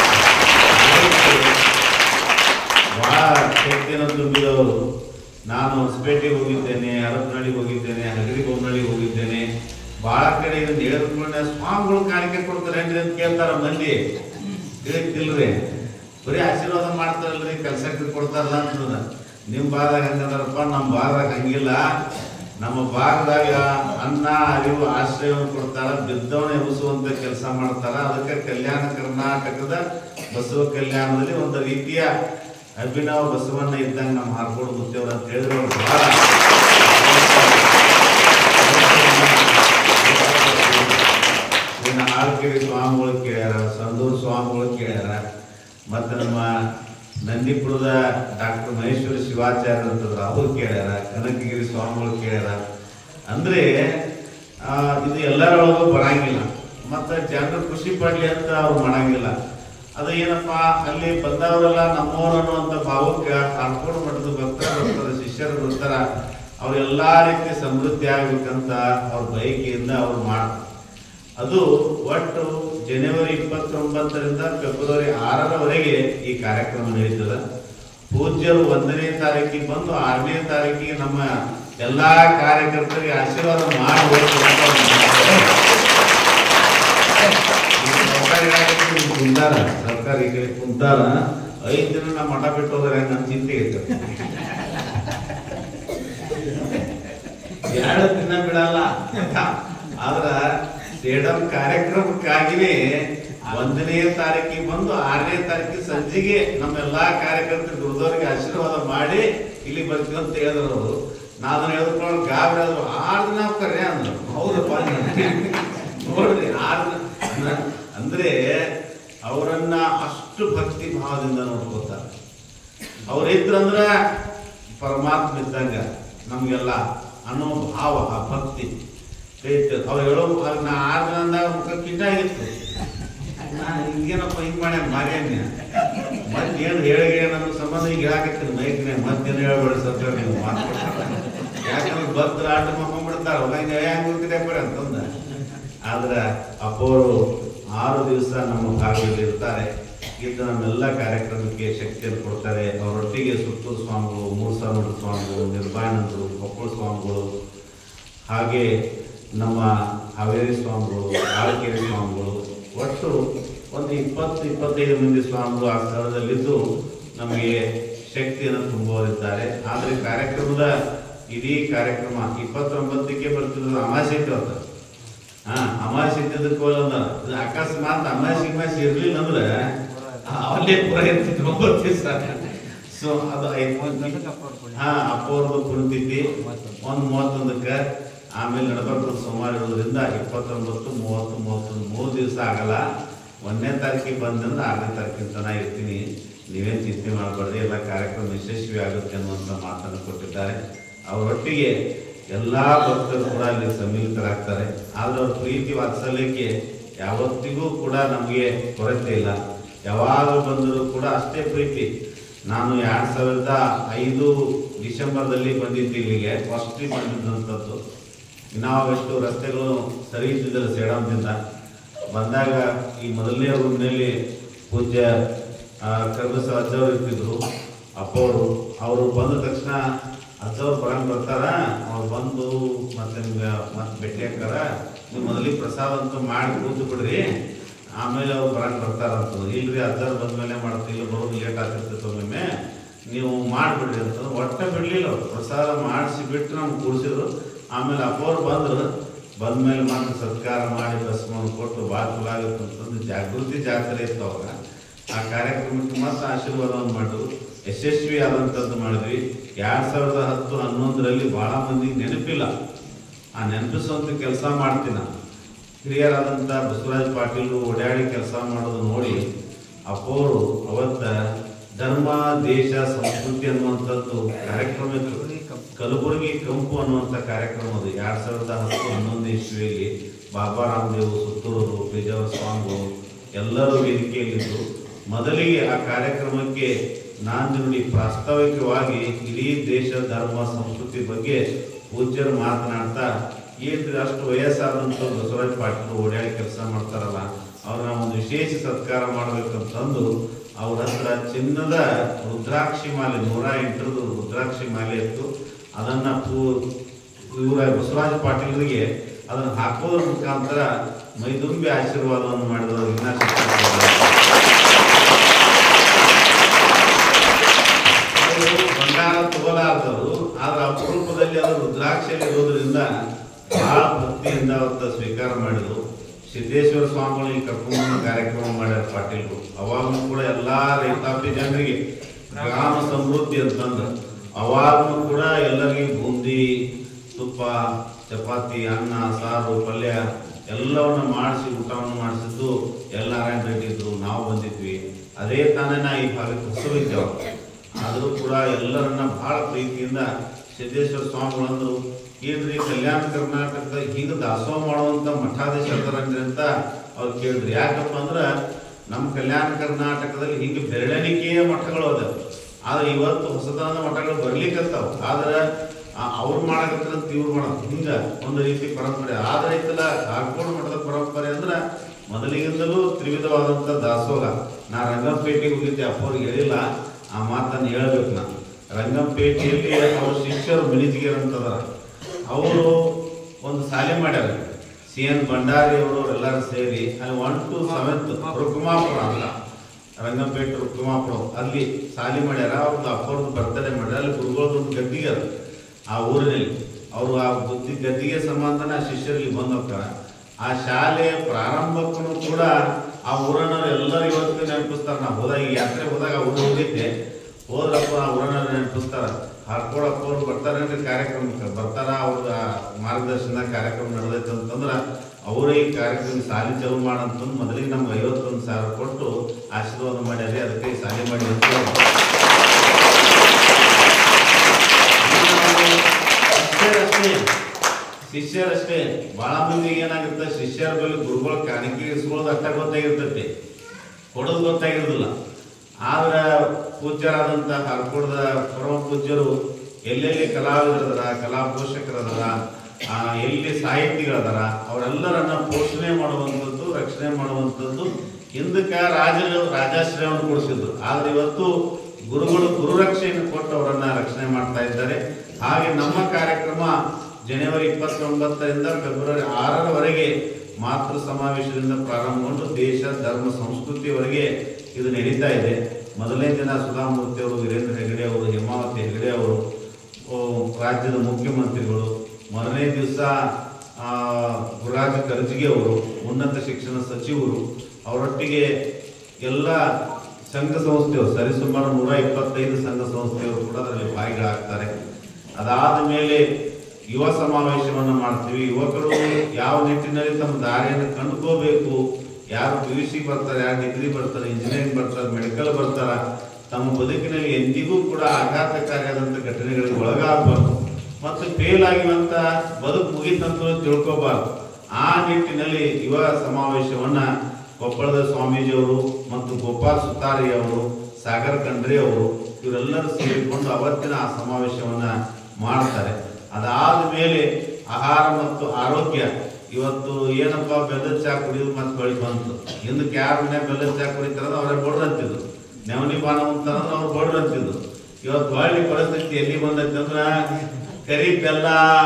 ಬಹಳ ಶಕ್ತಿಯನ್ನು ತುಂಬಿದವರು ನಾನು ಹೊಸಪೇಟೆಗೆ ಹೋಗಿದ್ದೇನೆ ಹರಪನಹಳ್ಳಿಗೆ ಹೋಗಿದ್ದೇನೆ ಹಗರಿ ಬೊಮ್ಮನಹಳ್ಳಿಗೆ ಹೋಗಿದ್ದೇನೆ ಬಹಳ ಕಡೆ ಇದನ್ನ ಹೇಳಿದ್ಕೊಂಡೆ ಸ್ವಾಮಿಗಳು ಕಾಣಿಕೆ ಕೊಡ್ತಾರೆ ಅಂತ ಕೇಳ್ತಾರ ಮಂದಿ ತಿಳಿತಿಲ್ರಿ ಬರೀ ಆಶೀರ್ವಾದ ಮಾಡ್ತಾರಲ್ರಿ ಕೆಲ್ಸಕ್ಕೆ ಕೊಡ್ತಾರಲ್ಲ ಅಂತದ ನಿಮ್ ಭಾಗದಾಗ ಹಂಗದಾರಪ್ಪ ನಮ್ಮ ಭಾಗದಾಗ ಹಂಗಿಲ್ಲ ನಮ್ಮ ಭಾಗದಾಗ ಅನ್ನ ಅರಿವು ಆಶ್ರಯವನ್ನು ಕೊಡ್ತಾರ ಬಿದ್ದವನ ಎಬ್ಬಿಸುವಂತ ಕೆಲಸ ಮಾಡ್ತಾರ ಅದಕ್ಕೆ ಕಲ್ಯಾಣ ಕರ್ನಾಟಕದ ಬಸವ ಕಲ್ಯಾಣದಲ್ಲಿ ಒಂದು ರೀತಿಯ ಅಭಿನವ ಬಸವಣ್ಣ ಇದ್ದಂಗೆ ನಮ್ಮ ಹಾರ್ಕೋಡು ಮುತ್ತೇವ್ರು ಅಂತ ಹೇಳಿದ್ರೆ ಅವ್ರು ಬಹಳ ಇನ್ನು ಆಳ್ಕೆರೆ ಸ್ವಾಮಿಗಳು ಕೇಳ್ಯಾರ ಸಂದೂರು ಸ್ವಾಮಿಗಳು ಕೇಳ್ಯಾರ ಮತ್ತು ನಮ್ಮ ನಂದಿಪುರದ ಡಾಕ್ಟರ್ ಮಹೇಶ್ವರ ಶಿವಾಚಾರ್ಯ ಅಂತಂದ್ರೆ ಅವ್ರು ಕೇಳ್ಯಾರ ಕನಕಗಿರಿ ಸ್ವಾಮಿಗಳು ಕೇಳ್ಯಾರ ಅಂದ್ರೆ ಆ, ಇದು ಎಲ್ಲರೊಳಗೂ ಬರಂಗಿಲ್ಲ ಮತ್ತೆ ಜನರು ಖುಷಿ ಪಡ್ಲಿ ಅಂತ ಅವ್ರು ಮಾಡಂಗಿಲ್ಲ ಅದು ಏನಪ್ಪಾ ಅಲ್ಲಿ ಬಂದವರೆಲ್ಲ ನಮ್ಮವ್ರು ಅನ್ನುವಂಥ ಭಾವಕ್ಕೆ ಹಾಡ್ಕೊಂಡು ಮಠದ ಭಕ್ತರ ಬರ್ತಾರೆ ಶಿಷ್ಯರು ಬರ್ತಾರ ಅವ್ರೆಲ್ಲಾ ರೀತಿ ಸಮೃದ್ಧಿ ಆಗ್ಬೇಕಂತ ಅವ್ರ ಬಯಕೆಯಿಂದ ಅವ್ರು ಮಾಡ್ತಾರೆ ಅದು ಒಟ್ಟು ಜನವರಿ ಇಪ್ಪತ್ತೊಂಬತ್ತರಿಂದ ಫೆಬ್ರವರಿ ಆರರವರೆಗೆ ಈ ಕಾರ್ಯಕ್ರಮ ನಡೀತದ ಪೂಜ್ಯರು ಒಂದನೇ ತಾರೀಕಿಗೆ ಬಂದು ಆರನೇ ತಾರೀಕಿಗೆ ನಮ್ಮ ಎಲ್ಲಾ ಕಾರ್ಯಕರ್ತರಿಗೆ ಆಶೀರ್ವಾದ ಮಾಡಿ ಹೋಗ್ಬೇಕು ಅಂತ ಅವ್ರು ಮಾಡ್ತಾರೆ. ಈ ಸರ್ಕಾರಿ ಇಲಾಖೆಗೆ ಕುಂತಾರ ಸರ್ಕಾರಿ ಕಡೆ ಕುಂತಾರ ಐದು ದಿನ ನಮ್ಮ ಮಠ ಬಿಟ್ಟು ಹೋದ್ರೆ ನನ್ನ ಚಿಂತೆ ಇರ್ತದೆ ಎರಡು ದಿನ ಬಿಡಲ್ಲ ಆದ್ರ ಸೇಡಂ ಕಾರ್ಯಕ್ರಮಕ್ಕಾಗಿನೇ ಒಂದನೇ ತಾರೀಕಿಗೆ ಬಂದು ಆರನೇ ತಾರೀಕಿಗೆ ಸಂಜೆಗೆ ನಮ್ಮೆಲ್ಲಾ ಕಾರ್ಯಕರ್ತರು ದುರ್ದವ್ರಿಗೆ ಆಶೀರ್ವಾದ ಮಾಡಿ ಇಲ್ಲಿ ಬರ್ತೀವಿ ಅಂತ ಹೇಳಿದ್ರು ಅವರು ನಾ ಅದನ್ನ ಹೇಳಿದ್ಕೊಂಡು ಗಾಬರಿ ಆದ್ರು ಆರು ದಿನ ಕರೆ ಅಂದ್ರು ಹೌದಪ್ಪ ಅಂದೆ. ನೋಡ್ರಿ ಆರು ದಿನ ಅಂದ್ರ- ಅಂದ್ರೆ ಅವರನ್ನ ಅಷ್ಟು ಭಕ್ತಿ ಭಾವದಿಂದ ನೋಡ್ಕೋತಾರೆ ಅವ್ರಿದ್ರಂದ್ರ ಪರಮಾತ್ಮ ಇದ್ದಂಗ ನಮ್ಗೆಲ್ಲ ಅನ್ನೋ ಭಾವ ಆ ಭಕ್ತಿ ಐತೆ ಅವ್ರು ಹೇಳೋ ಆಗ ನಾ ಆರು ದಿನ ಅಂದಾಗ ಮುಖ ಕಿಟ್ಟಾಗಿತ್ತು ನಾ ಹಿಂಗೇನಪ್ಪ ಹಿಂಗ್ ಮಾಡ್ಯಾನ ಮಾರ್ಯಾನ್ಯ ಮತ್ತೇನು ಹೇಳಿಗೆ ನನ್ನ ಸಂಬಂಧ ಈಗ ಹೇಳಾಕತ್ತೀನಿ ಮೈಕ್ನೆ ಮತ್ತೇನು ಹೇಳ್ಬೇಡ ಸರ್ಕಾರ ನೀವು ಮಾತಾಡ್ತಾರೆ ಯಾಕಂದ್ರೆ ಭಕ್ತರ ಆಟ ಮಾಡ್ಕೊಂಡ್ಬಿಡ್ತಾರ ಹಂಗೆ ಹೆಂಗ್ ಹೋಗ್ತಿದೆ ಬಿಡಿ ಅಂತಂದ ಆದ್ರೆ ಅಪ್ಪವರು ಆರು ದಿವಸ ನಮ್ಮ ಭಾಗದಲ್ಲಿ ಇರ್ತಾರೆ ಇದ್ದು ನಮ್ಮೆಲ್ಲ ಕಾರ್ಯಕ್ರಮಕ್ಕೆ ಶಕ್ತಿಯನ್ನು ಕೊಡ್ತಾರೆ ಅವರೊಟ್ಟಿಗೆ ಸುತ್ತೂರು ಸ್ವಾಮಿಗಳು ಮೂರ್ಸಾಮಠ ಸ್ವಾಮಿಗಳು ನಿರ್ಭಾನಂದರು ಕೊಪ್ಪಳ ಸ್ವಾಮಿಗಳು ಹಾಗೆ ನಮ್ಮ ಹಾವೇರಿ ಸ್ವಾಮಿಗಳು ಆಳಕೆರೆ ಸ್ವಾಮಿಗಳು ಒಟ್ಟು ಒಂದು ಇಪ್ಪತ್ತು ಇಪ್ಪತ್ತೈದು ಮಂದಿ ಸ್ವಾಮಿಗಳು ಆ ಸ್ಥಳದಲ್ಲಿದ್ದು ನಮಗೆ ಶಕ್ತಿಯನ್ನು ತುಂಬುವರಿದ್ದಾರೆ ಆದರೆ ಕಾರ್ಯಕ್ರಮದ ಇಡೀ ಕಾರ್ಯಕ್ರಮ ಇಪ್ಪತ್ತೊಂಬತ್ತಕ್ಕೆ ಬರ್ತಿರೋದು ಅಮಾಸೆ ಅಂತ ಹಾ ಅಮಾಸೆ ಇದ್ದದಕ್ಕೆ ಹೋಗಲ್ಲ ಇದು ಅಕಸ್ಮಾತ್ ಅಮಾಸೆ ಗಿಮಾಸೆ ಇರ್ಲಿಲ್ಲ ಅಂದ್ರೆ ಅವಲ್ಲೇ ಪೂರ ಇರ್ತಿತ್ತು ಒಂಬತ್ತು ದಿವಸ ಸೊ ಅದು ಐದು ಹಾ ಅಪ್ಪವ್ರದ್ದು ಪುಣ್ಯತಿಥಿ ಒಂದು ಮೂವತ್ತೊಂದಕ್ಕೆ ಆಮೇಲೆ ನಡಬರ್ಕು ಸೋಮವಾರ ಇರೋದ್ರಿಂದ ಇಪ್ಪತ್ತೊಂಬತ್ತು ಮೂವತ್ತು ಮೂವತ್ತೊಂದು ಮೂರು ದಿವಸ ಆಗಲ್ಲ ಒಂದನೇ ತಾರೀಕಿಗೆ ಬಂದಂದ್ರೆ ಆರನೇ ತಾರೀಕಿನ ತನಕ ಇರ್ತೀನಿ ನೀವೇನು ಚಿಂತೆ ಮಾಡಬಾರ್ದು ಎಲ್ಲ ಕಾರ್ಯಕ್ರಮ ಯಶಸ್ವಿ ಆಗುತ್ತೆ ಅನ್ನುವಂಥ ಮಾತನ್ನು ಕೊಟ್ಟಿದ್ದಾರೆ ಅವರೊಟ್ಟಿಗೆ ಎಲ್ಲಾ ಭಕ್ತರು ಕೂಡ ಅಲ್ಲಿ ಸಮ್ಮಿಲಿತರಾಗ್ತಾರೆ ಆದ್ರೆ ಅವ್ರ ಪ್ರೀತಿ ವಾತ್ಸಲ್ಯಕ್ಕೆ ಯಾವತ್ತಿಗೂ ಕೂಡ ನಮಗೆ ಕೊರತೆ ಇಲ್ಲ ಯಾವಾಗ ಬಂದರೂ ಕೂಡ ಅಷ್ಟೇ ಪ್ರೀತಿ ನಾನು ಎರಡ್ ಸಾವಿರದ ಐದು ಡಿಸೆಂಬರ್ದಲ್ಲಿ ಬಂದಿದ್ದೆ ಇಲ್ಲಿಗೆ ಫಸ್ಟ್ ಬಂದಿದ್ದಂಥದ್ದು ಇನ್ನಾವಷ್ಟು ರಸ್ತೆಗಳು ಸರಿ ಇದ್ದಿದ್ದಿಲ್ಲ ಸೇಡಂದಿಂದ ಬಂದಾಗ ಈ ಮೊದಲನೇ ರೂಮ್ನಲ್ಲಿ ಪೂಜ್ಯ ಕರ್ಬಸ ಅಜ್ಜವ್ರು ಇರ್ತಿದ್ರು ಅಪ್ಪವರು ಅವರು ಬಂದ ತಕ್ಷಣ ಅಜ್ಜವ್ರು ಬರಂಗ್ ಬರ್ತಾರ ಅವ್ರು ಬಂದು ಮತ್ತೆ ನಿಮ್ಗೆ ಮತ್ತೆ ಭೇಟಿ ಹಾಕಾರ ನೀವು ಮೊದಲಿಗೆ ಪ್ರಸಾದ ಅಂತೂ ಮಾಡಿ ಕೂತು ಬಿಡ್ರಿ ಆಮೇಲೆ ಅವ್ರು ಬರಂಗ್ ಬರ್ತಾರ ಅಂತ ಇಲ್ರಿ ಅಜ್ಜವ್ರು ಬಂದ್ಮೇಲೆ ಮಾಡ್ತಿಲ್ಲ ಬರೋದು ಲೇಟ್ ಆಗ್ತಿರ್ತೈತೆ ಒಮ್ಮೊಮ್ಮೆ ನೀವು ಮಾಡ್ಬಿಡ್ರಿ ಅಂತ ಒಟ್ಟೆ ಬಿಡ್ಲಿಲ್ಲ ಅವ್ರು ಪ್ರಸಾದ ಮಾಡಿಸಿ ಬಿಟ್ಟು ನಮ್ಗೆ ಕೂಡಿಸಿದ್ರು ಆಮೇಲೆ ಅಪ್ಪವ್ರು ಬಂದ್ರು ಬಂದ್ಮೇಲೆ ಮತ್ತೆ ಸತ್ಕಾರ ಮಾಡಿ ಭಸ್ಮವನ್ನು ಕೊಟ್ಟು ಭಾಳ ಚಲೋ ಆಗುತ್ತೆ ಅಂತಂದು ಜಾಗೃತಿ ಜಾತ್ರೆ ಇತ್ತು ಅವಾಗ ಆ ಕಾರ್ಯಕ್ರಮಕ್ಕೆ ಮತ್ತೆ ಆಶೀರ್ವಾದವನ್ನು ಮಾಡಿದ್ರು ಯಶಸ್ವಿ ಆದಂಥದ್ದು ಮಾಡಿದ್ವಿ ಎರಡ್ ಸಾವಿರದ ಹತ್ತು ಹನ್ನೊಂದರಲ್ಲಿ ಬಹಳ ಮಂದಿಗೆ ನೆನಪಿಲ್ಲ ಆ ನೆನಪಿಸುವಂತ ಕೆಲಸ ಮಾಡ್ತೀನಿ ನಾನು ಹಿರಿಯರಾದಂಥ ಬಸವರಾಜ ಪಾಟೀಲ್ ಓಡಾಡಿ ಕೆಲಸ ಮಾಡೋದು ನೋಡಿ ಅಪ್ಪವರು ಅವತ್ತ ಧರ್ಮ ದೇಶ ಸಂಸ್ಕೃತಿ ಅನ್ನುವಂಥದ್ದು ಕಾರ್ಯಕ್ರಮ ಇತ್ತು. ಕಲಬುರಗಿ ಕಂಪು ಅನ್ನುವಂಥ ಕಾರ್ಯಕ್ರಮ ಅದು ಎರಡ್ ಸಾವಿರದ ಹತ್ತು ಹನ್ನೊಂದು ಇಸ್ವಿಯಲ್ಲಿ ಬಾಬಾ ರಾಮದೇವ್ ಸುತ್ತೂರು ಬೇಜಾವರ ಸ್ವಾಮಿಗಳು ಎಲ್ಲರೂ ವೇದಿಕೆಯಲ್ಲಿದ್ದರು ಮೊದಲಿಗೆ ಆ ಕಾರ್ಯಕ್ರಮಕ್ಕೆ ನಾಂದಿ ನುಡಿ ಪ್ರಾಸ್ತಾವಿಕವಾಗಿ ಇಡೀ ದೇಶ ಧರ್ಮ ಸಂಸ್ಕೃತಿ ಬಗ್ಗೆ ಪೂಜ್ಯರು ಮಾತನಾಡ್ತಾ ಏನ್ರಿ ಅಷ್ಟು ವಯಸ್ಸಾದಂಥ ಬಸವರಾಜ ಪಾಟೀಲ್ ಓಡಾಡಿ ಕೆಲಸ ಮಾಡ್ತಾರಲ್ಲ ಅವ್ರನ್ನ ಒಂದು ವಿಶೇಷ ಸತ್ಕಾರ ಮಾಡ್ಬೇಕಂತಂದು ಅವ್ರ ಹತ್ರ ಚಿನ್ನದ ರುದ್ರಾಕ್ಷಿ ಮಾಲೆ ನೂರ ಎಂಟರದು ರುದ್ರಾಕ್ಷಿ ಮಾಲೆ ಇತ್ತು ಅದನ್ನ ಪೂ ಇವರ ಬಸವರಾಜ ಪಾಟೀಲರಿಗೆ ಅದನ್ನ ಹಾಕೋದ್ರ ಮುಖಾಂತರ ಮೈದುಂಬಿ ಆಶೀರ್ವಾದವನ್ನು ಮಾಡಿದವರು ವಿನಾಶ ಅವರು ಬಂಗಾರ ತಗೋಲಾರ್ದವರು ಆದ್ರೆ ಅಪರೂಪದಲ್ಲಿ ಅದು ರುದ್ರಾಕ್ಷಿಯಲ್ಲಿ ಇರೋದ್ರಿಂದ ಬಹಳ ಭಕ್ತಿಯಿಂದ ಅವತ್ತ ಸ್ವೀಕಾರ ಮಾಡಿದ್ರು ಸಿದ್ದೇಶ್ವರ ಸ್ವಾಮಿಗಳಿಗೆ ಕರ್ಕೊಂಡು ಕಾರ್ಯಕ್ರಮ ಮಾಡ್ಯಾರ ಪಾಟೀಲ್ರು ಅವಾಗಲೂ ಕೂಡ ಎಲ್ಲಾ ರೈತಾಪಿ ಜನರಿಗೆ ಗ್ರಾಮ ಸಮೃದ್ಧಿ ಅಂತಂದ್ರೆ ಅವಾಗಲೂ ಕೂಡ ಎಲ್ಲರಿಗೂ ಬೂಂದಿ ತುಪ್ಪ ಚಪಾತಿ ಅನ್ನ ಸಾರು ಪಲ್ಯ ಎಲ್ಲವನ್ನ ಮಾಡಿಸಿ ಊಟವನ್ನು ಮಾಡಿಸಿದ್ದು ಎಲ್ಲ ನಾರಾಯಣ ರೆಡ್ಡಿ ಇದ್ರು ನಾವು ಬಂದಿದ್ವಿ ಅದೇ ತಾನೇ ನಾ ಈ ಭಾಗಕ್ಕೆ ಹೊಸವಿದ್ದೇವೆ ಆದರೂ ಕೂಡ ಎಲ್ಲರನ್ನ ಬಹಳ ಪ್ರೀತಿಯಿಂದ ಸಿದ್ದೇಶ್ವರ ಸ್ವಾಮಿಗಳಂದ್ರು ಏನ್ರಿ ಕಲ್ಯಾಣ ಕರ್ನಾಟಕದ ಹಿಂಗೆ ದಾಸೋಹ ಮಾಡುವಂತ ಮಠಾಧೀಶರದ್ರಿ ಅಂತ ಅವ್ರು ಕೇಳಿದ್ರು ಯಾಕಪ್ಪ ಅಂದ್ರೆ ನಮ್ಮ ಕಲ್ಯಾಣ ಕರ್ನಾಟಕದಲ್ಲಿ ಹಿಂಗೆ ಬೆರಳೆಣಿಕೆಯ ಮಠಗಳು ಅದಾವ ಆದ್ರೆ ಇವತ್ತು ಹೊಸತನದ ಮಠಗಳು ಬರ್ಲಿಕ್ಕತ್ತಾವ ಆದ್ರೆ ಆ- ಅವ್ರು ಮಾಡಕತ್ತಂತ ಇವ್ರು ಮಾಡೋದು ಹಿಂಗ ಒಂದು ರೀತಿ ಪರಂಪರೆ ಆದ್ರೆ ಐತಲ್ಲ ಕಾರ್ಕೋಡ್ ಮಠದ ಪರಂಪರೆ ಅಂದ್ರೆ ಮೊದಲಿಗಿಂದಲೂ ತ್ರಿವಿಧವಾದಂಥ ದಾಸೋಹ ನಾ ರಂಗಂಪೇಟೆಗೆ ಹೋಗಿದ್ದೆ ಅಪ್ಪವ್ರಿಗೆ ಹೇಳಿಲ್ಲ ಆ ಮಾತನ್ನು ಹೇಳ್ಬೇಕು ನಾನು ರಂಗಂಪೇಟೆಯಲ್ಲಿ ಅವ್ರ ಶಿಷ್ಯರು ಮಿನಿಜಿಗೆ ಅಂತದಾರ ಅವರು ಒಂದು ಶಾಲೆ ಮಾಡ್ಯಾರ ಸಿ ಎನ್ ಭಂಡಾರಿ ಅವರು ಎಲ್ಲರೂ ಸೇರಿ ಅಲ್ಲಿ ಒನ್ ಟು ಸೆವೆಂತ್ ರುಕ್ಮಾಪುರ ಅಂತ ರಂಗಂಪೇಟೆ ರುಕ್ಮಾಪುರ ಅಲ್ಲಿ ಶಾಲೆ ಮಾಡ್ಯಾರ ಅವ್ರದ್ದು ಅಪ್ಪವ್ರದ್ದು ಬರ್ತಡೇ ಮಾಡ್ಯಾರ ಅಲ್ಲಿ ಗುರುಗಳದ್ದು ಒಂದು ಗದ್ದಿಗೆ ಅದ ಆ ಊರಿನಲ್ಲಿ ಅವರು ಆ ಬುದ್ಧಿ ಗದ್ದಿಗೆ ಸಂಬಂಧನ ಶಿಷ್ಯರಲ್ಲಿ ಬಂದು ಹೋಗ್ತಾರ ಆ ಶಾಲೆ ಪ್ರಾರಂಭಕ್ಕೂ ಕೂಡ ಆ ಊರನ್ನವ್ರು ಎಲ್ಲರೂ ಇವತ್ತು ನೆನಪಿಸ್ತಾರ ನಾ ಹೋದಾಗ ಈ ಯಾತ್ರೆ ಹೋದಾಗ ಆ ಊರು ಹೋಗಿದ್ದೆ ಹೋದ್ರಪ್ಪ ಆ ಊರನ್ನ ನೆನಪಿಸ್ತಾರ ಹಾಡ್ಕೊಳಪ್ಪ ಅವ್ರು ಬರ್ತಾರೇನ್ರಿ ಕಾರ್ಯಕ್ರಮಕ್ಕೆ ಬರ್ತಾರ ಅವ್ರ ಮಾರ್ಗದರ್ಶನ ಕಾರ್ಯಕ್ರಮ ನಡೆದೈತೆ ಅಂತಂದ್ರ ಅವರೇ ಈ ಕಾರ್ಯಕ್ರಮ ಸಾಲಿ ಚಾಲು ಮಾಡಂತಂದು ಮೊದಲಿಗೆ ನಮ್ಗೆ ಐವತ್ತೊಂದು ಸಾವಿರ ಕೊಟ್ಟು ಆಶೀರ್ವಾದ ಮಾಡ್ಯಾರಿ ಅದಕ್ಕೆ ಈ ಸಾಲಿ ಮಾಡಿ ಅಂತ ಹೇಳಿದ್ರು. ಶಿಷ್ಯರಷ್ಟೇ ಶಿಷ್ಯರಷ್ಟೇ ಬಹಳ ಮಂದಿಗೆ ಏನಾಗುತ್ತೆ ಶಿಷ್ಯರ ಮೇಲೆ ಗುರುಗಳ ಕಾಣಿಕೆ ಇಸ್ಕೊಳ್ಳೋದು ಅಷ್ಟ ಗೊತ್ತಾಗಿರ್ತೈತಿ ಕೊಡೋದು ಗೊತ್ತಾಗಿರೋದಿಲ್ಲ ಆದ್ರೆ ಪೂಜ್ಯರಾದಂಥ ಹರ್ಕೋಡ್ದ ಪರಮ ಪೂಜ್ಯರು ಎಲ್ಲೆಲ್ಲಿ ಕಲಾವಿದರದಾರ ಕಲಾ ಪೋಷಕರದಾರ ಆ, ಎಲ್ಲಿ ಸಾಹಿತಿಗಳದಾರ ಅವರೆಲ್ಲರನ್ನ ಪೋಷಣೆ ಮಾಡುವಂಥದ್ದು ರಕ್ಷಣೆ ಮಾಡುವಂಥದ್ದು ಹಿಂದಕ್ಕೆ ರಾಜರು ರಾಜಾಶ್ರಯವನ್ನು ಕೊಡಿಸಿದ್ರು ಆದ್ರೆ ಇವತ್ತು ಗುರುಗಳು ಗುರುರಕ್ಷೆಯನ್ನು ಕೊಟ್ಟು ಅವರನ್ನ ರಕ್ಷಣೆ ಮಾಡ್ತಾ ಇದ್ದಾರೆ ಹಾಗೆ ನಮ್ಮ ಕಾರ್ಯಕ್ರಮ ಜನವರಿ ಇಪ್ಪತ್ತೊಂಬತ್ತರಿಂದ ಫೆಬ್ರವರಿ ಆರರವರೆಗೆ ಮಾತೃ ಸಮಾವೇಶದಿಂದ ಪ್ರಾರಂಭಗೊಂಡು ದೇಶ ಧರ್ಮ ಸಂಸ್ಕೃತಿಯವರೆಗೆ ಇದು ನಡೀತಾ ಇದೆ ಮೊದಲನೇ ದಿನ ಸುಧಾಮೂರ್ತಿ ಅವರು ವೀರೇಂದ್ರ ಹೆಗಡೆ ಅವರು ಹೇಮಾವತಿ ಹೆಗಡೆ ಅವರು ಓ, ರಾಜ್ಯದ ಮುಖ್ಯಮಂತ್ರಿಗಳು ಮೊದಲನೇ ದಿವಸ ಗುರುರಾಜ ಕರ್ಜಿಗೆ ಅವರು ಉನ್ನತ ಶಿಕ್ಷಣ ಸಚಿವರು ಅವರೊಟ್ಟಿಗೆ ಎಲ್ಲ ಸಂಘ ಸಂಸ್ಥೆಯವರು ಸರಿಸುಮಾರು ನೂರ ಇಪ್ಪತ್ತೈದು ಸಂಘ ಸಂಸ್ಥೆಯವರು ಕೂಡ ಅದರಲ್ಲಿ ಭಾಗಿಗಳಾಗ್ತಾರೆ ಅದಾದ ಮೇಲೆ ಯುವ ಸಮಾವೇಶವನ್ನು ಮಾಡ್ತೀವಿ ಯುವಕರು ಯಾವ ನಿಟ್ಟಿನಲ್ಲಿ ತಮ್ಮ ದಾರಿಯನ್ನು ಕಂಡುಕೋಬೇಕು ಯಾರು ಪಿ ಯು ಸಿ ಬರ್ತಾರೆ ಯಾರು ಡಿಗ್ರಿ ಬರ್ತಾರೆ ಇಂಜಿನಿಯರಿಂಗ್ ಬರ್ತಾರೆ ಮೆಡಿಕಲ್ ಬರ್ತಾರೆ ತಮ್ಮ ಬದುಕಿನಲ್ಲಿ ಎಂದಿಗೂ ಕೂಡ ಆಘಾತಕಾರಿಯಾದಂಥ ಘಟನೆಗಳಿಗೆ ಒಳಗಾಗಬಾರ್ದು ಮತ್ತು ಫೇಲ್ ಆಗಿರುವಂತ ಬದುಕು ಮುಗಿತಂತ ತಿಳ್ಕೋಬಾರ್ದು ಆ ನಿಟ್ಟಿನಲ್ಲಿ ಯುವ ಸಮಾವೇಶವನ್ನ ಕೊಪ್ಪಳದ ಸ್ವಾಮೀಜಿಯವರು ಮತ್ತು ಗೋಪಾಲ್ ಸುತಾರಿ ಅವರು ಸಾಗರ್ ಖಂಡ್ರೆ ಅವರು ಇವರೆಲ್ಲರೂ ಸೇರಿಕೊಂಡು ಅವತ್ತಿನ ಆ ಸಮಾವೇಶವನ್ನ ಮಾಡ್ತಾರೆ ಅದಾದ ಮೇಲೆ ಆಹಾರ ಮತ್ತು ಆರೋಗ್ಯ ಇವತ್ತು ಏನಪ್ಪ ಬೆಲ್ಲದ ಚಾ ಕುಡಿಯೋದು ಮತ್ತೆ ಬಳಿ ಬಂತು ಹಿಂದಕ್ಕೆ ಯಾರ ಮನೆ ಬೆಲ್ಲದ ಚಾ ಕುಡಿತಾರ ಅವರೇ ಬಡ್ರ ಅಂತಿದ್ರು ನೆವನಿ ಪಾನ ಅಂತಾರಂದ್ರೆ ಅವ್ರು ಬಡ್ರ ಅಂತಿದ್ರು ಇವತ್ತು ಹೊಳ್ಳಿ ಪರಿಸ್ಥಿತಿ ಎಲ್ಲಿ ಬಂದೈತಿ ಅಂದ್ರ ಕರಿ ಬೆಲ್ಲ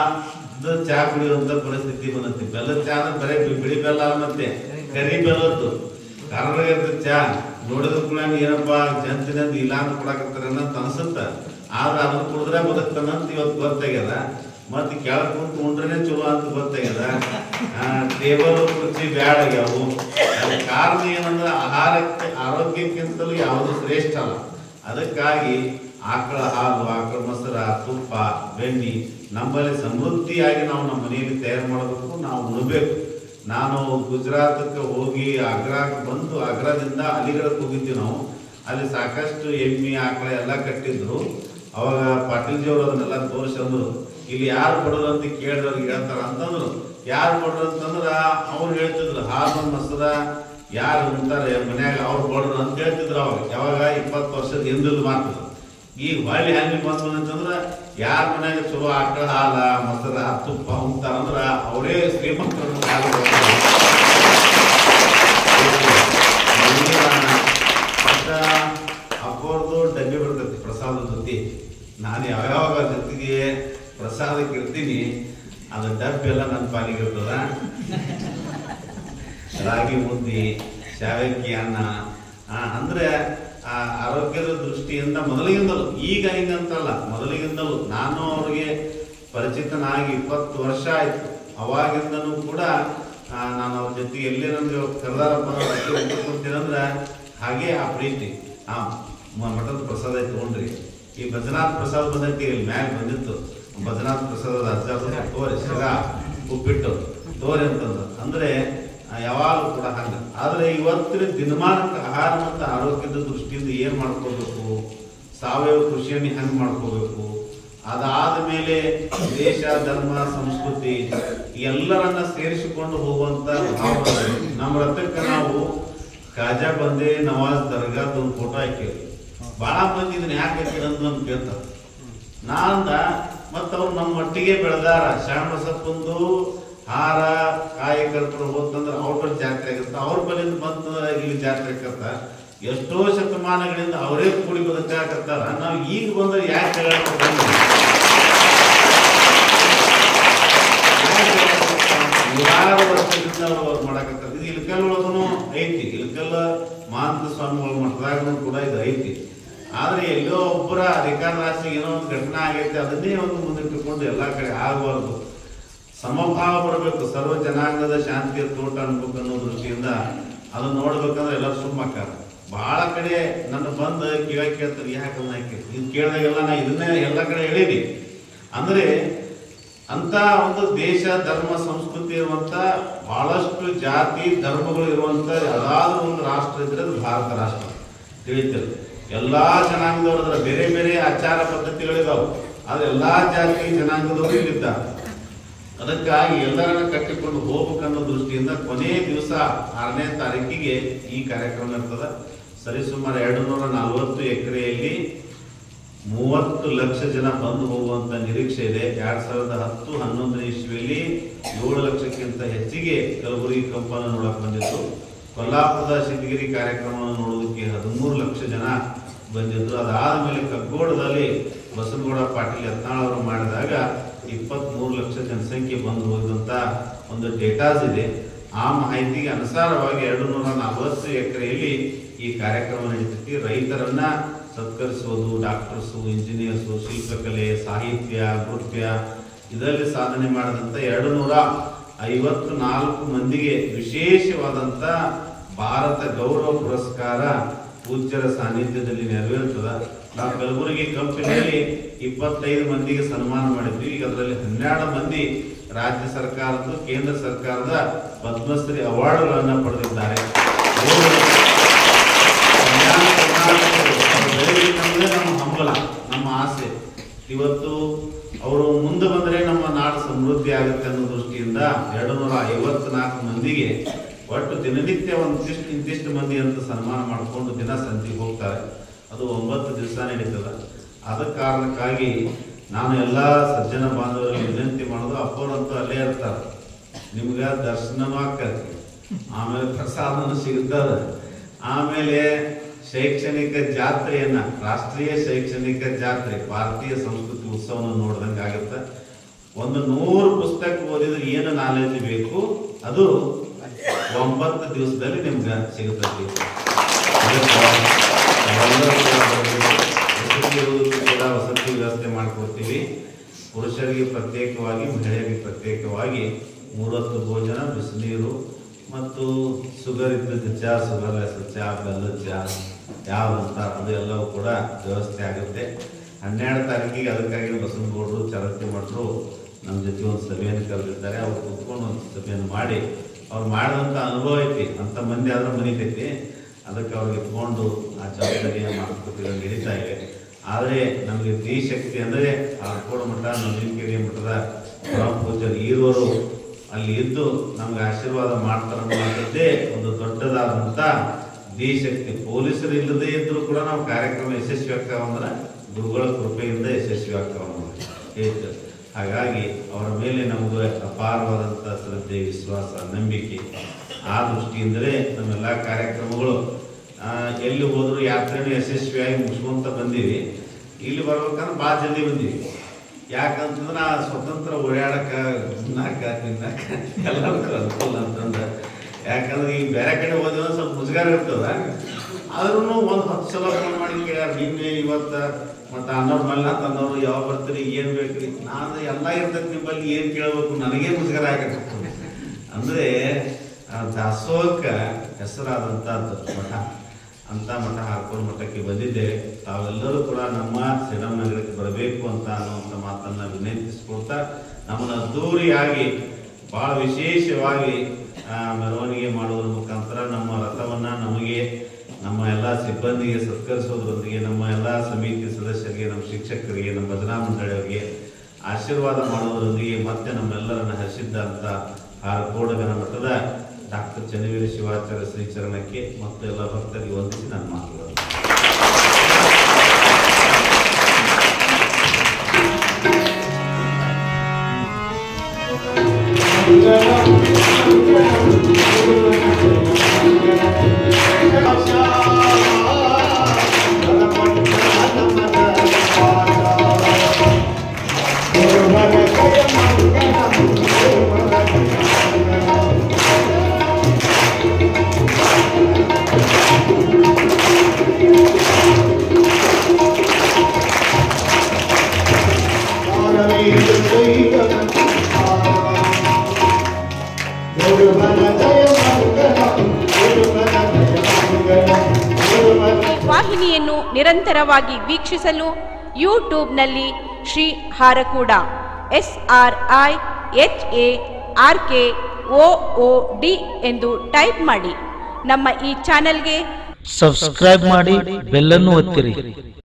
ಚಾ ಕುಡಿಯುವಂತ ಪರಿಸ್ಥಿತಿ ಬಂದೈತಿ ಬೆಲ್ಲದ ಚಾ ಅಂದ್ರೆ ಬರೀ ಬಿ- ಬಿಳಿ ಬೆಲ್ಲ ಅಲ್ಲ ಮತ್ತೆ ಕರಿ ಬೆಲ್ಲದ್ದು ಕರ್ನಾಟಕದ ಚಾ ನೋಡಿದ ಕೂಡ ಏನಪ್ಪಾ ಜಂತಿನಂದು ಇಲ್ಲ ಅಂತ ಕೊಡಕತ್ತಾರ ಅಂತ ಅನ್ಸುತ್ತ ಆದ್ರೆ ಅದನ್ನ ಕುಡಿದ್ರೆ ಬದುಕ್ತಾನಂತ ಇವತ್ತು ಗೊತ್ತಾಗ್ಯದ ಮತ್ತೆ ಕೆಳಗ್ ಕುಂತು ಉಂಡ್ರೇನೆ ಚಲೋ ಅಂತ ಗೊತ್ತಾಗ್ಯದ ಟೇಬಲ್ ಕುರ್ಚಿ ಬ್ಯಾಡ್ ಆಗ್ಯಾವು ಅದ್ರ ಕಾರಣ ಏನಂದ್ರೆ ಆಹಾರಕ್ಕೆ ಆರೋಗ್ಯಕ್ಕಿಂತಲೂ ಯಾವುದು ಶ್ರೇಷ್ಠ ಅಲ್ಲ ಅದಕ್ಕಾಗಿ ಆಕಳ ಹಾಲು ಆಕಳ ಮೊಸರ ತುಪ್ಪ ಬೆಣ್ಣಿ ನಮ್ಮಲ್ಲಿ ಸಮೃದ್ಧಿಯಾಗಿ ನಾವು ನಮ್ಮ ಮನೆಯಲ್ಲಿ ತಯಾರು ಮಾಡಬೇಕು ನಾವು ಉಣಬೇಕು ನಾನು ಗುಜರಾತಕ್ಕೆ ಹೋಗಿ ಆಗ್ರಾಕ್ಕೆ ಬಂದು ಆಗ್ರಾದಿಂದ ಅಲಿಗಢಕ್ಕೆ ಹೋಗಿದ್ವಿ ನಾವು ಅಲ್ಲಿ ಸಾಕಷ್ಟು ಎಮ್ಮೆ ಆಕಳ ಎಲ್ಲ ಕಟ್ಟಿದ್ರು ಅವಾಗ ಪಾಟೀಲ್ಜಿ ಅವರು ಅದನ್ನೆಲ್ಲ ತೋರಿಸಂದ್ರು ಇಲ್ಲಿ ಯಾರು ಕೊಡೋದು ಅಂತ ಕೇಳಿದವ್ರಿಗೆ ಹೇಳ್ತಾರ ಅಂತಂದ್ರು ಯಾರು ಕೊಡ್ರು ಅಂತಂದ್ರ ಅವ್ರು ಹೇಳ್ತಿದ್ರು ಹಾಲು ಮೊಸರ ಯಾರು ಉಂಟಾರೆ ಮನ್ಯಾಗ ಅವ್ರು ಕೊಡ್ರು ಅಂತ ಹೇಳ್ತಿದ್ರು ಅವಾಗ ಯಾವಾಗ ಇಪ್ಪತ್ತು ವರ್ಷದ ಹಿಂದಿಲ್ ಮಾತು ಈಗ ಹೊಳ್ಳಿ ಹೆಂಗೆ ಬಂತು ಅಂತಂದ್ರ ಯಾರ ಮನ್ಯಾಗ ಚಲೋ ಆಕಳ ಹಾಲ ಮೊಸರ ತುಪ್ಪ ಉಂಟಾರಂದ್ರ ಅವರೇ ಶ್ರೀಮಂತರು ಹಾಲು ಅಪ್ಪವ್ರದ್ದು ಡಬ್ಬಿ ಬರ್ತೈತಿ ಪ್ರಸಾದದ ಜೊತೆ ನಾನು ಯಾವ್ಯಾವ ಜೊತೆಗೆ ಪ್ರಸಾದಕ್ಕೆ ಇರ್ತೀನಿ ಅದು ಡಬ್ಬಿ ಎಲ್ಲ ನನ್ನ ಪಾಲಿಗೆ ಇರ್ತದ ರಾಗಿ ಮುದ್ದೆ ಶಾವಕ್ಕಿ ಅನ್ನ ಆ, ಅಂದ್ರೆ ಆ ಆರೋಗ್ಯದ ದೃಷ್ಟಿಯಿಂದ ಮೊದಲಿಗಿಂದಲೂ ಈಗ ಹಿಂಗಂತಲ್ಲ ಮೊದಲಿಗಿಂದಲೂ ನಾನು ಅವ್ರಿಗೆ ಪರಿಚಿತನಾಗಿ ಇಪ್ಪತ್ತು ವರ್ಷ ಆಯ್ತು ಅವಾಗಿಂದನೂ ಕೂಡ ಆ, ನಾನು ಅವ್ರ ಜೊತೆಗೆ ಎಲ್ಲೇ ನನ್ಗೆ ಕರೆದಾರಪ್ಪ ಕೂತೀನಂದ್ರೆ ಹಾಗೆ ಆ ಪ್ರೀತಿ ಆ ಮ- ಮಠದ ಪ್ರಸಾದ ತಗೊಂಡ್ರಿ ಈ ಬಜನಾಥ್ ಪ್ರಸಾದ ಬಂದೈತಿ ಇಲ್ಲಿ ಮ್ಯಾಗ ಬಂದಿತ್ತು ಬಜನಾಥ್ ಪ್ರಸಾದದ ಅಜ್ಜ ತೋರಿ ಶಿರಾ ಉಪ್ಪಿಟ್ಟು ತೋರಿ ಅಂತಂದ್ರು ಅಂದ್ರೆ ಆ, ಯಾವಾಗಲೂ ಕೂಡ ಹಂಗ ಆದ್ರೆ ಇವತ್ತಿನ ದಿನಮಾನಕ್ಕೆ ಆಹಾರ ಮತ್ತು ಆರೋಗ್ಯದ ದೃಷ್ಟಿಯಿಂದ ಏನ್ ಮಾಡ್ಕೋಬೇಕು ಸಾವಯವ ಕೃಷಿಯನ್ನು ಹೆಂಗ್ ಮಾಡ್ಕೋಬೇಕು ಅದಾದ ಮೇಲೆ ದೇಶ ಧರ್ಮ ಸಂಸ್ಕೃತಿ ಎಲ್ಲರನ್ನ ಸೇರಿಸಿಕೊಂಡು ಹೋಗುವಂತ ಭಾವನೆ ನಮ್ಮ ರಥಕ್ಕೆ ನಾವು ಕಾಜಾ ಬಂದೆ ನವಾಜ್ ದರ್ಗಾದ ಒಂದು ಫೋಟೋ ಹಾಕಿವಿ ಬಹಳ ಮಂದಿ ಇದನ್ನ ಯಾಕೆ ಹಾಕಿರ ಅಂತ ನಮ್ಗೆ ಕೇಳ್ತಾರೆ ನಾಂದ ಮತ್ತ ಅವ್ರು ನಮ್ಮ ಒಟ್ಟಿಗೆ ಬೆಳೆದಾರ ಶ್ಯಾಮ ಬಸಪ್ಪಂದು ಹಾರ ಕಾಯಕರ್ತರು ಹೋದಂದ್ರೆ ಅವ್ರ ಜಾತ್ರೆ ಆಗಿರ್ತ ಅವ್ರ ಬಲಿಂದ ಬಂದ ಇಲ್ಲಿ ಜಾತ್ರೆ ಆಕತ್ತ ಎಷ್ಟೋ ಶತಮಾನಗಳಿಂದ ಅವರೇ ಕೂಡಿ ಬದುಕಾಕತ್ತಾರ ನಾವು ಈಗ ಬಂದ್ರೆ ಯಾಕೆ ಹೇಳಕ್ ಬಂದ್ವಿ? ನೂರಾರು ವರ್ಷದಿಂದ ಅವ್ರು ಮಾಡಕತ್ತಾರ ಇದು ಇಲ್ಕಲ್ ಒಳಗೂ ಐತಿ ಇಲ್ಕಲ್ ಮಾಂತ ಸ್ವಾಮಿಗಳ ಮಠದಾಗೂ ಕೂಡ ಇದು ಐತಿ ಆದ್ರೆ ಎಲ್ಲೋ ಒಬ್ಬರ ಅಧಿಕಾರ ರಾಶಿ ಏನೋ ಒಂದು ಘಟನೆ ಆಗೈತೆ ಅದನ್ನೇ ಒಂದು ಮುಂದಿಟ್ಟುಕೊಂಡು ಎಲ್ಲಾ ಕಡೆ ಆಗಬಾರ್ದು ಸಮಭಾವ ಬರಬೇಕು ಸರ್ವ ಜನಾಂಗದ ಶಾಂತಿಯ ತೋಟ ಅನ್ಬೇಕು ಅನ್ನೋ ದೃಷ್ಟಿಯಿಂದ ಅದನ್ನ ನೋಡ್ಬೇಕಂದ್ರೆ ಎಲ್ಲರೂ ಸುಮ್ಮಕ್ಕಾರ ಬಹಳ ಕಡೆ ನನ್ನ ಬಂದು ಕಿವಾಗ ಕೇಳ್ತಾರೆ ಯಾಕೆ ಅದನ್ನ ಹಾಕಿ ಇದು ಕೇಳಿದಾಗೆಲ್ಲ ನಾ ಇದನ್ನೇ ಎಲ್ಲ ಕಡೆ ಹೇಳಿನಿ ಅಂದ್ರೆ ಅಂತ ಒಂದು ದೇಶ ಧರ್ಮ ಸಂಸ್ಕೃತಿ ಇರುವಂತ ಬಹಳಷ್ಟು ಜಾತಿ ಧರ್ಮಗಳು ಇರುವಂತ ಯಾವ್ದಾದ್ರು ಒಂದು ರಾಷ್ಟ್ರ ಇದ್ರೆ ಅದು ಭಾರತ ರಾಷ್ಟ್ರ ತಿಳಿತದೆ ಎಲ್ಲಾ ಜನಾಂಗದವ್ರ ಅದ್ರ ಬೇರೆ ಬೇರೆ ಆಚಾರ ಪದ್ಧತಿಗಳಿದಾವೆ ಆದ್ರೆ ಎಲ್ಲಾ ಜಾತಿ ಜನಾಂಗದವರು ಇಲ್ಲಿದ್ದಾರೆ ಅದಕ್ಕಾಗಿ ಎಲ್ಲರನ್ನ ಕಟ್ಟಿಕೊಂಡು ಹೋಗ್ಬೇಕನ್ನೋ ದೃಷ್ಟಿಯಿಂದ ಕೊನೆ ದಿವಸ ಆರನೇ ತಾರೀಕಿಗೆ ಈ ಕಾರ್ಯಕ್ರಮ ಇರ್ತದ ಸರಿಸುಮಾರು ಎರಡು ನೂರ ನಲವತ್ತು ಎಕರೆಯಲ್ಲಿ ಮೂವತ್ತು ಲಕ್ಷ ಜನ ಬಂದು ಹೋಗುವಂತ ನಿರೀಕ್ಷೆ ಇದೆ ಎರಡ್ ಸಾವಿರದ ಹತ್ತು ಹನ್ನೊಂದನೇ ಇಸ್ವಿಯಲ್ಲಿ ಏಳು ಲಕ್ಷಕ್ಕಿಂತ ಹೆಚ್ಚಿಗೆ ಕಲಬುರಗಿ ಕಂಪನ ನೋಡಕ್ ಬಂದಿತ್ತು ಕೊಲ್ಲಾಪುರದ ಸಿದ್ಧಗಿರಿ ಕಾರ್ಯಕ್ರಮವನ್ನು ನೋಡೋದಕ್ಕೆ ಹದಿಮೂರು ಲಕ್ಷ ಜನ ಬಂದಿದ್ರು ಅದಾದ ಮೇಲೆ ಕಗ್ಗೋಡದಲ್ಲಿ ಬಸನಗೌಡ ಪಾಟೀಲ್ ಯತ್ನಾಳ್ ಅವರು ಮಾಡಿದಾಗ ಇಪ್ಪತ್ಮೂರು ಲಕ್ಷ ಜನಸಂಖ್ಯೆ ಬಂದು ಹೋದಂತ ಒಂದು ಡೇಟಾಸ್ ಇದೆ ಆ ಮಾಹಿತಿಗೆ ಅನುಸಾರವಾಗಿ ಎರಡು ನೂರ ನಲವತ್ತು ಎಕರೆಯಲ್ಲಿ ಈ ಕಾರ್ಯಕ್ರಮ ನಡೀತೈತಿ ರೈತರನ್ನ ಸತ್ಕರಿಸುವುದು ಡಾಕ್ಟರ್ಸು ಇಂಜಿನಿಯರ್ಸು ಶಿಲ್ಪಕಲೆ ಸಾಹಿತ್ಯ ನೃತ್ಯ ಇದರಲ್ಲಿ ಸಾಧನೆ ಮಾಡಿದಂತ ಎರಡು ನೂರ ಐವತ್ತು ನಾಲ್ಕು ಮಂದಿಗೆ ವಿಶೇಷವಾದಂತ ಭಾರತ ಗೌರವ ಪುರಸ್ಕಾರ ಪೂಜ್ಯರ ಸಾನ್ನಿಧ್ಯದಲ್ಲಿ ನೆರವೇರ್ತದ ನಾವು ಕಲಬುರಗಿ ಕಂಪನಿಯಲ್ಲಿ ಇಪ್ಪತ್ತೈದು ಮಂದಿಗೆ ಸನ್ಮಾನ ಮಾಡಿದ್ವಿ ಈಗ ಅದರಲ್ಲಿ ಹನ್ನೆರಡು ಮಂದಿ ರಾಜ್ಯ ಸರ್ಕಾರದ ಕೇಂದ್ರ ಸರ್ಕಾರದ ಪದ್ಮಶ್ರೀ ಅವಾರ್ಡ್ಗಳನ್ನ ಪಡೆದಿದ್ದಾರೆ ಅವರು ಕಲ್ಯಾಣ ಕರ್ನಾಟಕದಲ್ಲಿ ಅವರು ಬೆಳಿಬೇಕಂದ್ರೆ ನಮ್ಮ ಹಂಬಲ ನಮ್ಮ ಆಸೆ ಇವತ್ತು ಅವರು ಮುಂದೆ ಬಂದರೆ ನಮ್ಮ ನಾಡು ಸಮೃದ್ಧಿ ಆಗುತ್ತೆ ಅನ್ನೋ ದೃಷ್ಟಿಯಿಂದ ಎರಡು ನೂರ ಐವತ್ನಾಲ್ಕು ಮಂದಿಗೆ ಒಟ್ಟು ದಿನನಿತ್ಯ ಒಂದಿಷ್ಟು ಇಂತಿಷ್ಟು ಮಂದಿ ಅಂತ ಸನ್ಮಾನ ಮಾಡಿಕೊಂಡು ದಿನ ಸಂತಿಗೆ ಹೋಗ್ತಾರೆ ಅದು ಒಂಬತ್ತು ದಿವಸ ನಡೀತದ ಆದ ಕಾರಣಕ್ಕಾಗಿ ನಾನು ಎಲ್ಲ ಸಜ್ಜನ ಬಾಂಧವರಲ್ಲಿ ವಿನಂತಿ ಮಾಡೋದು ಅಪ್ಪರಂತೂ ಅಲ್ಲೇ ಇರ್ತಾರೆ ನಿಮ್ಗೆ ದರ್ಶನನೂ ಆಕತಿ ಆಮೇಲೆ ಪ್ರಸಾದನೂ ಸಿಗ್ತದ ಆಮೇಲೆ ಶೈಕ್ಷಣಿಕ ಜಾತ್ರೆಯನ್ನ ರಾಷ್ಟ್ರೀಯ ಶೈಕ್ಷಣಿಕ ಜಾತ್ರೆ ಭಾರತೀಯ ಸಂಸ್ಕೃತಿ ಉತ್ಸವನ ನೋಡ್ದಂಗೆ ಆಗುತ್ತೆ ಒಂದು ನೂರು ಪುಸ್ತಕ ಓದಿದ್ರೆ ಏನು ನಾಲೆಜ್ ಬೇಕು ಅದು ಒಂಬತ್ತು ದಿವಸದಲ್ಲಿ ನಿಮ್ಗೆ ಸಿಗುತ್ತದೆ ವಸತಿ ಇರುವುದಕ್ಕೂ ಕೂಡ ವಸತಿ ವ್ಯವಸ್ಥೆ ಮಾಡ್ಕೊಡ್ತೀವಿ ಪುರುಷರಿಗೆ ಪ್ರತ್ಯೇಕವಾಗಿ ಮಹಿಳೆಯರಿಗೆ ಪ್ರತ್ಯೇಕವಾಗಿ ಮೂರೊತ್ತು ಭೋಜನ ಬಿಸಿನೀರು ಮತ್ತು ಶುಗರ್ ಇದ್ದದ್ದು ಚಹಾ ಶುಗರ್ ಲೆಸ್ ಚಹಾ ಬೆಲ್ಲದ ಚಹಾ ಯಾವ್ದಂತ ಅದು ಎಲ್ಲವೂ ಕೂಡ ವ್ಯವಸ್ಥೆ ಆಗುತ್ತೆ ಹನ್ನೆರಡು ತಾರೀಕಿಗೆ ಅದಕ್ಕಾಗಿ ಬಸವನಗೌಡರು ಚರತಿ ಮಠರು ನಮ್ಮ ಜೊತೆ ಒಂದು ಸಭೆಯನ್ನು ಕರೆದಿದ್ದಾರೆ ಅವ್ರು ಕೂತ್ಕೊಂಡು ಒಂದು ಸಭೆಯನ್ನು ಮಾಡಿ ಅವ್ರು ಮಾಡಿದಂಥ ಅನುಭವ ಐತಿ ಅಂಥ ಮಂದಿ ಆದ್ರೂ ಮನಿತೈತಿ ಅದಕ್ಕೆ ಅವ್ರಿಗೆ ಇಟ್ಕೊಂಡು ಆ ಜವಾಬ್ದಾರಿಯ ಮಾತುಕತೆಗಳು ನಡೀತಾ ಇವೆ ಆದರೆ ನಮಗೆ ಸ್ತ್ರೀ ಶಕ್ತಿ ಅಂದರೆ ಆರ್ಕೋಡ ಮಠ ನಂಜನಕೆರೆ ಮಠದ ಪರಮ ಪೂಜ್ಯರು ಈರುವರು ಅಲ್ಲಿ ಇದ್ದು ನಮ್ಗೆ ಆಶೀರ್ವಾದ ಮಾಡ್ತಾರೆ ಅನ್ನೋದೇ ಒಂದು ದೊಡ್ಡದಾದಂಥ ದಿ ಶಕ್ತಿ ಪೊಲೀಸರು ಇಲ್ಲದೇ ಇದ್ರೂ ಕೂಡ ನಾವು ಕಾರ್ಯಕ್ರಮ ಯಶಸ್ವಿ ಆಗ್ತಾವಂದ್ರೆ ಗುರುಗಳ ಕೃಪೆಯಿಂದ ಯಶಸ್ವಿ ಆಗ್ತಾವ ಹೇಳ್ತಾರೆ ಹಾಗಾಗಿ ಅವರ ಮೇಲೆ ನಮಗೆ ಅಪಾರವಾದಂಥ ಶ್ರದ್ಧೆ ವಿಶ್ವಾಸ ನಂಬಿಕೆ ಆ ದೃಷ್ಟಿಯಿಂದಲೇ ನಮ್ಮೆಲ್ಲ ಕಾರ್ಯಕ್ರಮಗಳು ಆ, ಎಲ್ಲಿ ಹೋದ್ರು ಯಾತ್ರೆನೂ ಯಶಸ್ವಿಯಾಗಿ ಮುಗಿಸ್ಕೊಂತ ಬಂದೀವಿ ಇಲ್ಲಿ ಬರ್ಬೇಕಂದ್ರೆ ಭಾಳ ಜಲ್ದಿ ಬಂದೀವಿ ಯಾಕಂತಂದ್ರೆ ಆ ಸ್ವತಂತ್ರ ಓಡಾಡಕ ತಿನ್ನಾಕ ತಿನ್ನಾಕ ಎಲ್ಲದಕ್ಕೂ ಅನುಕೂಲ ಅಂತಂದ್ರೆ ಯಾಕಂದ್ರೆ ಈಗ ಬೇರೆ ಕಡೆ ಹೋದ್ರೆ ಸ್ವಲ್ಪ ಮುಜುಗಾರ ಇರ್ತದ ಆದ್ರೂ ಒಂದು ಹತ್ತು ಸಲ ಫೋನ್ ಮಾಡಿ ಕೇಳ್ಯಾರ ನಿನ್ನೆ ಇವತ್ತ ಮತ್ತೆ ಅನ್ನೋರ್ ಮಲ್ಲ ಅನ್ನೋರು ಯಾವ ಬರ್ತೀರಿ ಏನ್ ಬೇಕ್ರಿ ನಾನು ಎಲ್ಲ ಇರ್ತೈತಿ ನಿಮ್ಮಲ್ಲಿ ಏನ್ ಕೇಳ್ಬೇಕು ನನಗೇ ಮುಜುಗರ ಆಗತ್ತೆ ಅಂದ್ರೆ ಆ ದಾಸೋಹಕ್ಕ ಹೆಸರಾದಂತಹದ್ದು ಮಠ ಅಂತ ಮಠ ಹಾರ್ಕೊಂಡು ಮಠಕ್ಕೆ ಬಂದಿದ್ದೇವೆ ತಾವೆಲ್ಲರೂ ಕೂಡ ನಮ್ಮ ಶ್ರೀರಾಮ್ ನಗರಕ್ಕೆ ಬರಬೇಕು ಅಂತ ಅನ್ನುವಂಥ ಮಾತನ್ನ ವಿನಂತಿಸ್ಕೊಳ್ತಾ ನಮ್ಮನ್ನ ಅದ್ದೂರಿಯಾಗಿ ಬಹಳ ವಿಶೇಷವಾಗಿ ಆ, ಮೆರವಣಿಗೆ ಮಾಡುವುದರ ಮುಖಾಂತರ ನಮ್ಮ ರಥವನ್ನ ನಮಗೆ ನಮ್ಮ ಎಲ್ಲ ಸಿಬ್ಬಂದಿಗೆ ಸತ್ಕರಿಸೋದ್ರೊಂದಿಗೆ ನಮ್ಮ ಎಲ್ಲ ಸಮಿತಿ ಸದಸ್ಯರಿಗೆ ನಮ್ಮ ಶಿಕ್ಷಕರಿಗೆ ನಮ್ಮ ಭಜನಾ ಮಂಡಳಿಯವರಿಗೆ ಆಶೀರ್ವಾದ ಮಾಡೋದರೊಂದಿಗೆ ಮತ್ತೆ ನಮ್ಮೆಲ್ಲರನ್ನ ಹರಿಸಿದ್ದಂಥ ಹಾರಕೋಡಗನ ಮಠದ ಡಾಕ್ಟರ್ ಚನ್ನವೀರ ಶಿವಾಚಾರ್ಯ ಶ್ರೀಚರಣಕ್ಕೆ ಮತ್ತು ಎಲ್ಲ ಭಕ್ತರಿಗೆ ವಂದಿಸಿ ನನ್ನ ಮಾತುಗಳು ವಾಹಿನಿಯನ್ನು ನಿರಂತರವಾಗಿ ವೀಕ್ಷಿಸಲು ಯೂಟ್ಯೂಬ್ನಲ್ಲಿ Shri Harakuda S R I H A R K O O D ಎಂದು ಟೈಪ್ ಮಾಡಿ ನಮ್ಮ ಈ ಚಾನೆಲ್ಗೆ ಸಬ್ಸ್ಕ್ರೈಬ್ ಮಾಡಿ ಬೆಲ್ಲನ್ನು ಒತ್ತಿರಿ